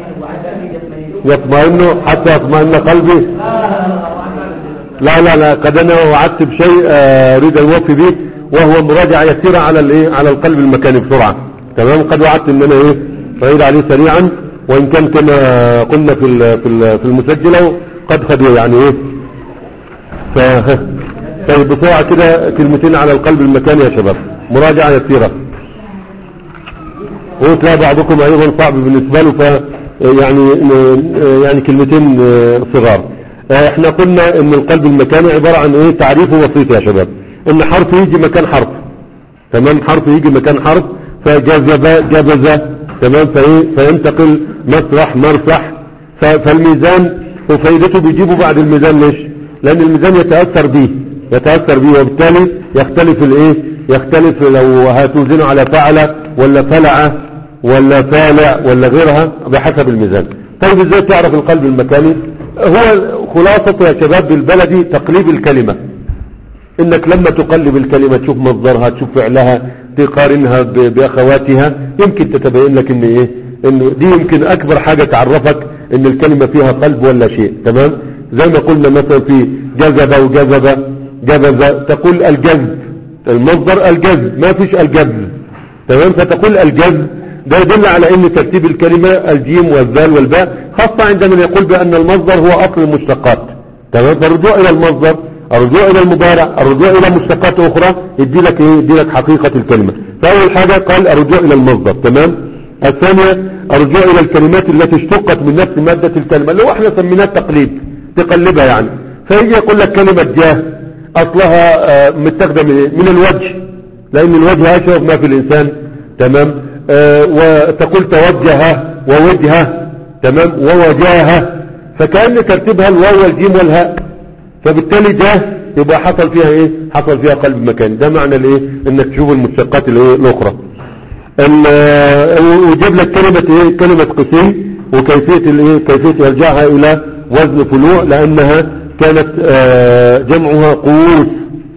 يطمئن حتى يطمئن قلبي لا لا لا قد انا وعدت بشيء آه، اريد ان اوفي به وهو مراجعه يسيره على الايه على القلب المكاني بسرعه تمام قد وعدت ان انا ايه اعيد عليه سريعا وان كان كما قلنا في ال- في ال- في المسجله قد خدوا يعني ايه ف طيب بسرعه كده كلمتين على القلب المكاني يا شباب مراجعه يسيره وتلاقي بعضكم ايضا صعب بالنسبه له ف يعني يعني كلمتين صغار احنا قلنا ان القلب المكاني عباره عن ايه تعريفه بسيط يا شباب ان حرف يجي مكان حرف تمام حرف يجي مكان حرف فجذب جبز تمام فايه فينتقل مسرح مرسح ف- فالميزان وفائدته بيجيبه بعد الميزان ليش لان الميزان يتاثر به يتاثر به وبالتالي يختلف الايه يختلف لو هتوزنه على فعل ولا فلع ولا فالع ولا غيرها بحسب الميزان طيب ازاي تعرف القلب المكاني هو خلاصة يا شباب بالبلدي تقليب الكلمة انك لما تقلب الكلمة تشوف مصدرها تشوف فعلها تقارنها ب- باخواتها يمكن تتبين لك ان ايه انه دي يمكن اكبر حاجة تعرفك ان الكلمة فيها قلب ولا شيء تمام زي ما قلنا مثلا في جذب وجذب جبز تقول الجذب المصدر الجذب ما فيش الجذب تمام فتقول الجذب ده يدل على ان ترتيب الكلمة الجيم والذال والباء خاصة عند من يقول بان المصدر هو اصل المشتقات تمام فالرجوع الى المصدر الرجوع الى المضارع الرجوع الى مشتقات اخرى يدي لك ايه يدي لك حقيقة الكلمة فاول حاجة قال الرجوع الى المصدر تمام الثانية الرجوع الى الكلمات التي اشتقت من نفس مادة الكلمة اللي هو احنا سميناه التقليد تقلبها يعني فيجي يقول لك كلمة جاه اصلها آه، متاخده من إيه؟ من الوجه لان الوجه اشرف ما في الانسان تمام آه وتقول توجه ووجهه تمام ووجاهه فكأن ترتيبها الواو والجيم والهاء فبالتالي جاه يبقى حصل فيها ايه حصل فيها قلب مكان ده معنى الايه انك تشوف المشتقات الايه الاخرى ال- آه، وجاب لك كلمة ايه كلمة قسيم وكيفية الايه كيفية ارجاعها الى وزن فلوع لانها كانت آه، جمعها قوس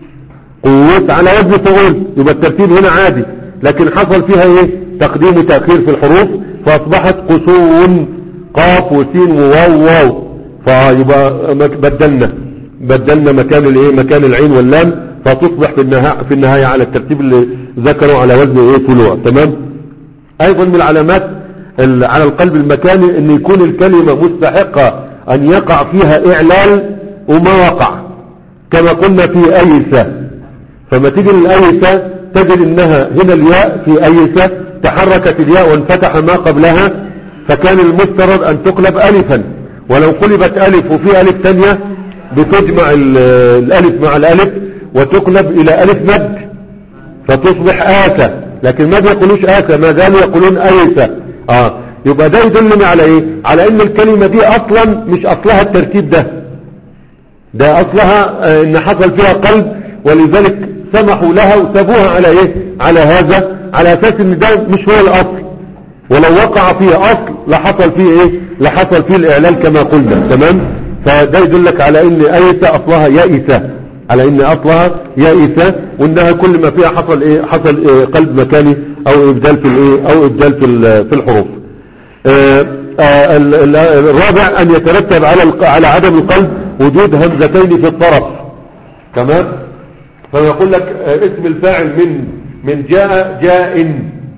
قوس على وزن فعول يبقى الترتيب هنا عادي لكن حصل فيها ايه تقديم وتأخير في الحروف فاصبحت قسو قاف وسين وواو واو فيبقى مك- بدلنا بدلنا مكان الايه مكان العين واللام فتصبح في النهاية في النهاية على الترتيب اللي ذكروا على وزن ايه فلوع تمام ايضا من العلامات ال- على القلب المكاني ان يكون الكلمة مستحقة ان يقع فيها اعلال وما وقع كما قلنا في ايسة فما تيجي للايسة تجد انها هنا الياء في ايسة تحركت الياء وانفتح ما قبلها فكان المفترض ان تقلب الفا ولو قلبت الف وفي الف ثانية بتجمع ال- الالف مع الالف وتقلب الى الف مد فتصبح آسى لكن ما بيقولوش آسى ما زالوا يقولون أيسى آه يبقى ده يدلنا على ايه على ان الكلمة دي اصلا مش اصلها الترتيب ده ده اصلها آه ان حصل فيها قلب ولذلك سمحوا لها وسابوها على ايه على هذا على اساس ان ده مش هو الاصل ولو وقع فيه اصل لحصل فيه ايه لحصل فيه الاعلال كما قلنا تمام فده يدلك على ان ايسى اصلها يائسة على ان اصلها يائسة وانها كل ما فيها حصل ايه حصل إيه قلب مكاني او ابدال في الايه او ابدال في ال- في الحروف آه، آه، ال- ال- الرابع ان يترتب على الق- على عدم القلب وجود همزتين في الطرف تمام فيقول لك آه، اسم الفاعل من من جاء جاء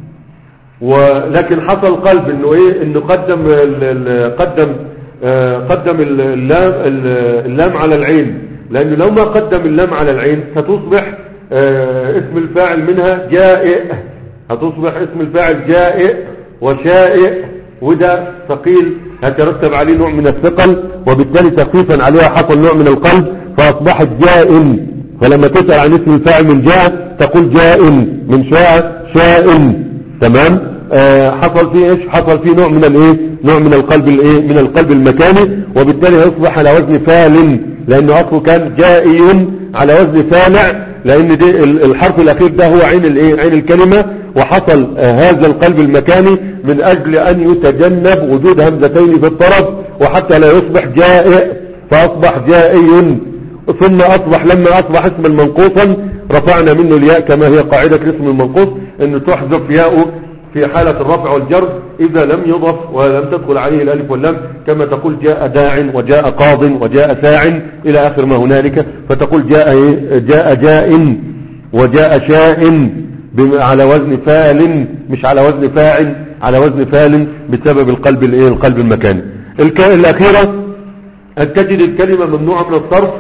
ولكن حصل قلب انه ايه انه قدم ال- ال- قدم آه، قدم ال- اللام ال- اللام على العين لانه لو ما قدم اللام على العين هتصبح آه، اسم الفاعل منها جائع هتصبح اسم الفاعل جائع وشائع وده ثقيل هترتب عليه نوع من الثقل وبالتالي تخفيفا عليها حصل نوع من القلب فاصبحت جاء فلما تسأل عن اسم الفاعل من جاء تقول جاء من شاء شاء تمام آه حصل فيه ايش حصل فيه نوع من الايه نوع من القلب الايه من القلب المكاني وبالتالي يصبح على وزن فال لانه اصله كان جائي على وزن فالع لان دي ال- الحرف الاخير ده هو عين الايه عين الكلمه وحصل آه هذا القلب المكاني من اجل ان يتجنب وجود همزتين في الطرف وحتى لا يصبح جائع فاصبح جائي ثم أصبح لما أصبح اسما منقوصا رفعنا منه الياء كما هي قاعدة الاسم المنقوص أنه تحذف ياءه في حالة الرفع والجر إذا لم يضف ولم تدخل عليه الألف واللام كما تقول جاء داع وجاء قاض وجاء ساع إلى آخر ما هنالك فتقول جاء إيه؟ جاء جاء وجاء شاء بم- على وزن فاعل مش على وزن فاعل على وزن فاعل بسبب القلب الايه القلب المكاني الك- الأخيرة أن تجد الكلمة ممنوعة من الصرف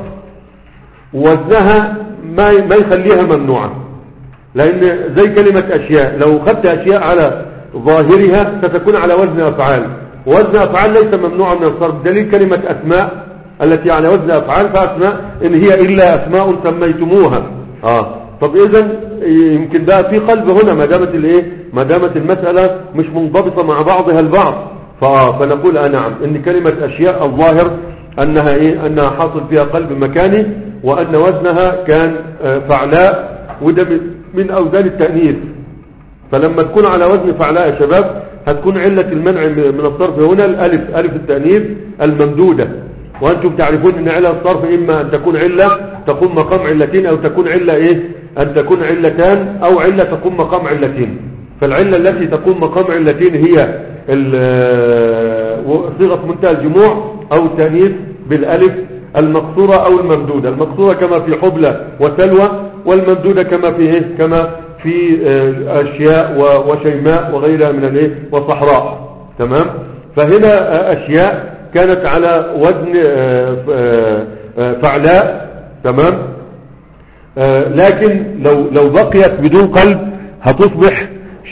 وزنها ما ما يخليها ممنوعة لأن زي كلمة أشياء لو خدت أشياء على ظاهرها ستكون على وزن أفعال وزن أفعال ليس ممنوعا من الصرف دليل كلمة أسماء التي على وزن أفعال فأسماء إن هي إلا أسماء سميتموها آه طب إذا يمكن ده في قلب هنا ما دامت الإيه ما دامت المسألة مش منضبطة مع بعضها البعض فآه فنقول آه نعم إن كلمة أشياء الظاهر أنها إيه أنها حاصل فيها قلب مكاني وأن وزنها كان آه، فعلاء وده من- من أوزان التأنيث فلما تكون على وزن فعلاء يا شباب هتكون علة المنع من الصرف هنا الألف ألف التأنيث الممدودة وأنتم تعرفون أن علة الصرف إما أن تكون علة تقوم مقام علتين أو تكون علة إيه أن تكون علتان أو علة تقوم مقام علتين فالعلة التي تقوم مقام علتين هي ال- صيغة منتهى الجموع أو التأنيث بالألف المقصورة أو الممدودة المقصورة كما في حبلى وسلوى والممدودة كما في إيه كما في آه، أشياء و- وشيماء وغيرها من الإيه وصحراء تمام فهنا آه، أشياء كانت على وزن آه، آه، آه، فعلاء تمام آه، لكن لو لو بقيت بدون قلب هتصبح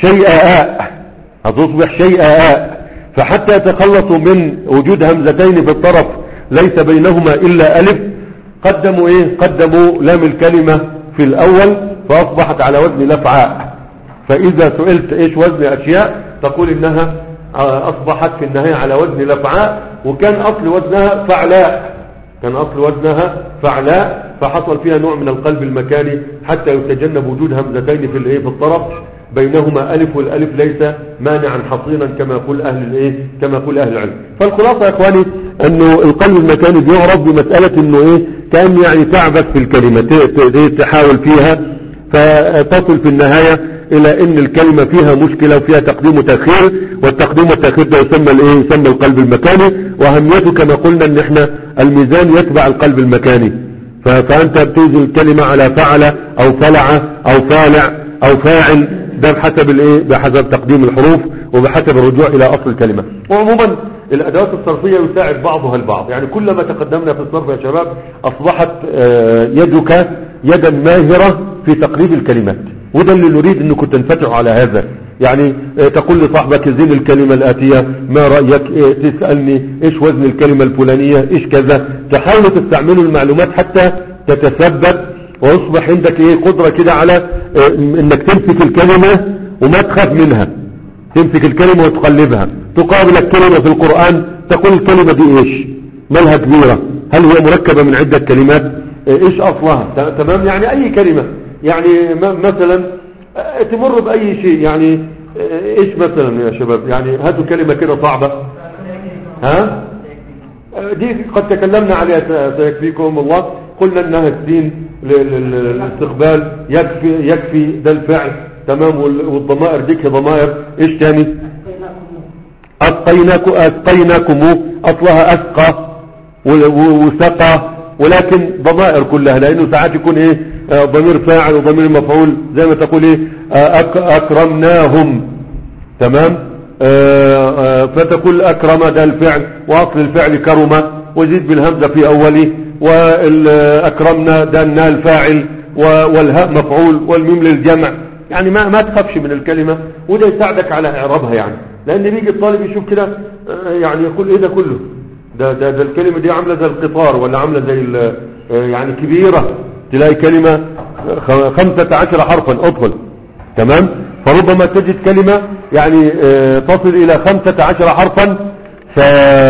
شيئاء هتصبح شيئاء فحتى يتخلصوا من وجود همزتين في الطرف ليس بينهما إلا ألف قدموا إيه قدموا لام الكلمة في الأول فأصبحت على وزن لفعاء فإذا سئلت إيش وزن أشياء تقول إنها آه، أصبحت في النهاية على وزن لفعاء وكان أصل وزنها فعلاء كان أصل وزنها فعلاء فحصل فيها نوع من القلب المكاني حتى يتجنب وجود همزتين في الايه في الطرف بينهما ألف والألف ليس مانعا حصينا كما يقول أهل الايه كما يقول أهل العلم فالخلاصة يا إخواني أنه القلب المكاني بيعرف بمسألة أنه إيه كان يعني تعبث في الكلمة ت- ت- تحاول فيها فتصل في النهاية الى ان الكلمة فيها مشكلة وفيها تقديم وتأخير والتقديم والتأخير ده يسمى الايه يسمى القلب المكاني واهميته كما قلنا ان احنا الميزان يتبع القلب المكاني ف- فانت بتوزن الكلمة على فعل او فلع او فالع او فاعل ده بحسب الايه بحسب تقديم الحروف وبحسب الرجوع الى اصل الكلمة وعموما الادوات الصرفية يساعد بعضها البعض يعني كلما تقدمنا في الصرف يا شباب اصبحت آه، يدك يدا ماهرة في تقريب الكلمات وده اللي نريد انكم تنفتحوا على هذا يعني آه، تقول لصاحبك زين الكلمة الآتية ما رأيك آه، تسألني ايش وزن الكلمة الفلانية ايش كذا تحاولوا تستعملوا المعلومات حتى تتثبت ويصبح عندك ايه قدرة كده على آه، انك تمسك الكلمة وما تخاف منها تمسك الكلمة وتقلبها تقابلك كلمة في القرآن تقول الكلمة دي ايش مالها كبيرة هل هي مركبة من عدة كلمات آه، ايش اصلها ت- تمام يعني اي كلمة يعني م- مثلا آه، تمر باي شيء يعني آه، ايش مثلا يا شباب يعني هاتوا كلمة كده صعبة ها آه، دي قد تكلمنا عليها س- سيكفيكم الله قلنا انها الدين ل- ل- ل- للاستقبال يكفي يكفي ده الفعل تمام وال- والضمائر ديك ضمائر ايش تاني أسقيناكم أسقيناكم أصلها أسقى و- و- وسقى ولكن ضمائر كلها لأنه ساعات يكون إيه آه، ضمير فاعل وضمير مفعول زي ما تقول إيه آه، أك أكرمناهم تمام آه، آه، فتقول أكرم ده الفعل وأصل الفعل كرم وزيد بالهمزة في أوله وأكرمنا ده النا الفاعل و- والهاء مفعول والميم للجمع يعني ما ما تخافش من الكلمة وده يساعدك على إعرابها يعني لأن بيجي الطالب يشوف كده آه، يعني يقول إيه ده كله ده, ده, ده الكلمة دي عاملة زي القطار ولا عاملة زي ال- آه، يعني كبيرة تلاقي كلمة آه، خ- خمسة عشر حرفا أدخل تمام فربما تجد كلمة يعني آه، تصل إلى خمسة عشر حرفا ف...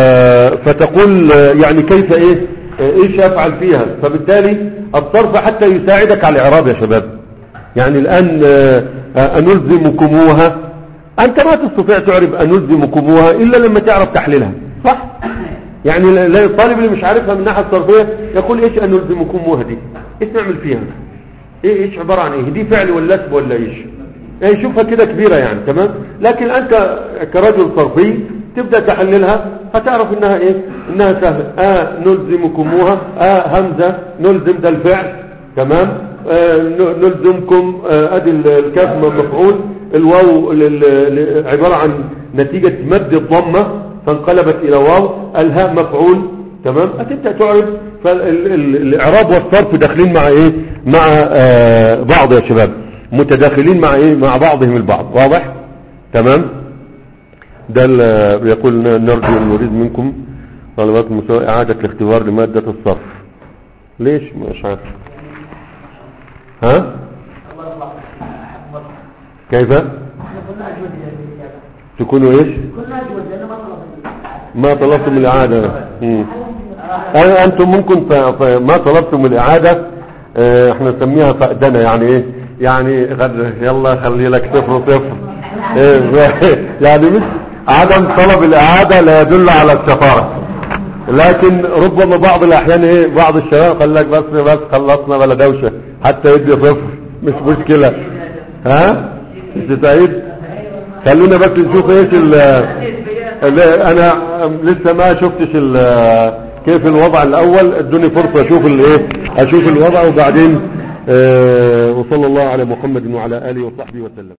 فتقول آه، يعني كيف إيه آه، إيش أفعل فيها فبالتالي الصرف حتى يساعدك على الإعراب يا شباب يعني الآن آه، آه، أنلزمكموها أنت ما تستطيع تعرف أنلزمكموها إلا لما تعرف تحليلها صح؟ يعني لا- لا الطالب اللي مش عارفها من الناحية الصرفية يقول إيش أنلزمكموها دي إيش نعمل فيها إيه إيش عبارة عن إيه دي فعل ولا اسم ولا إيش إيه شوفها كده كبيرة يعني تمام لكن أنت كرجل صرفي تبدأ تحللها فتعرف إنها إيه إنها سهلة آه نلزمكموها آه همزة نلزم ده الفعل تمام آه ن- نلزمكم آه ادي ال- الكاف مفعول الواو لل- ل- عبارة عن نتيجة مد الضمة فانقلبت الى واو الهاء مفعول تمام هتبدأ تعرف فالاعراب والصرف داخلين مع ايه مع آه بعض يا شباب متداخلين مع ايه مع بعضهم البعض واضح تمام ده ال- بيقول ن- نرجو ان نريد منكم طلبات مساواة اعادة الاختبار لمادة الصرف ليش مش عارف ها كيف احنا كنا اجود للاجابه تكونوا ايش كنا اجود لانه ما طلبنا ما طلبتم الاعادة مم. أنا انتم ممكن ف... ف... ما طلبتم الاعادة اه، احنا نسميها فقدنا يعني ايه يعني غد يلا خلي لك صفر صفر إيه، يعني مش عدم طلب الاعادة لا يدل على السفارة لكن ربما بعض الاحيان ايه بعض الشباب قال لك بس بس خلصنا بلا دوشة حتى يدي صفر مش مشكلة ها مش سعيد خلونا بس نشوف ايش ال ال- انا لسه ما شفتش ال- كيف الوضع الاول ادوني فرصة اشوف الايه اشوف الوضع وبعدين آه، وصلى الله على محمد وعلى اله وصحبه وسلم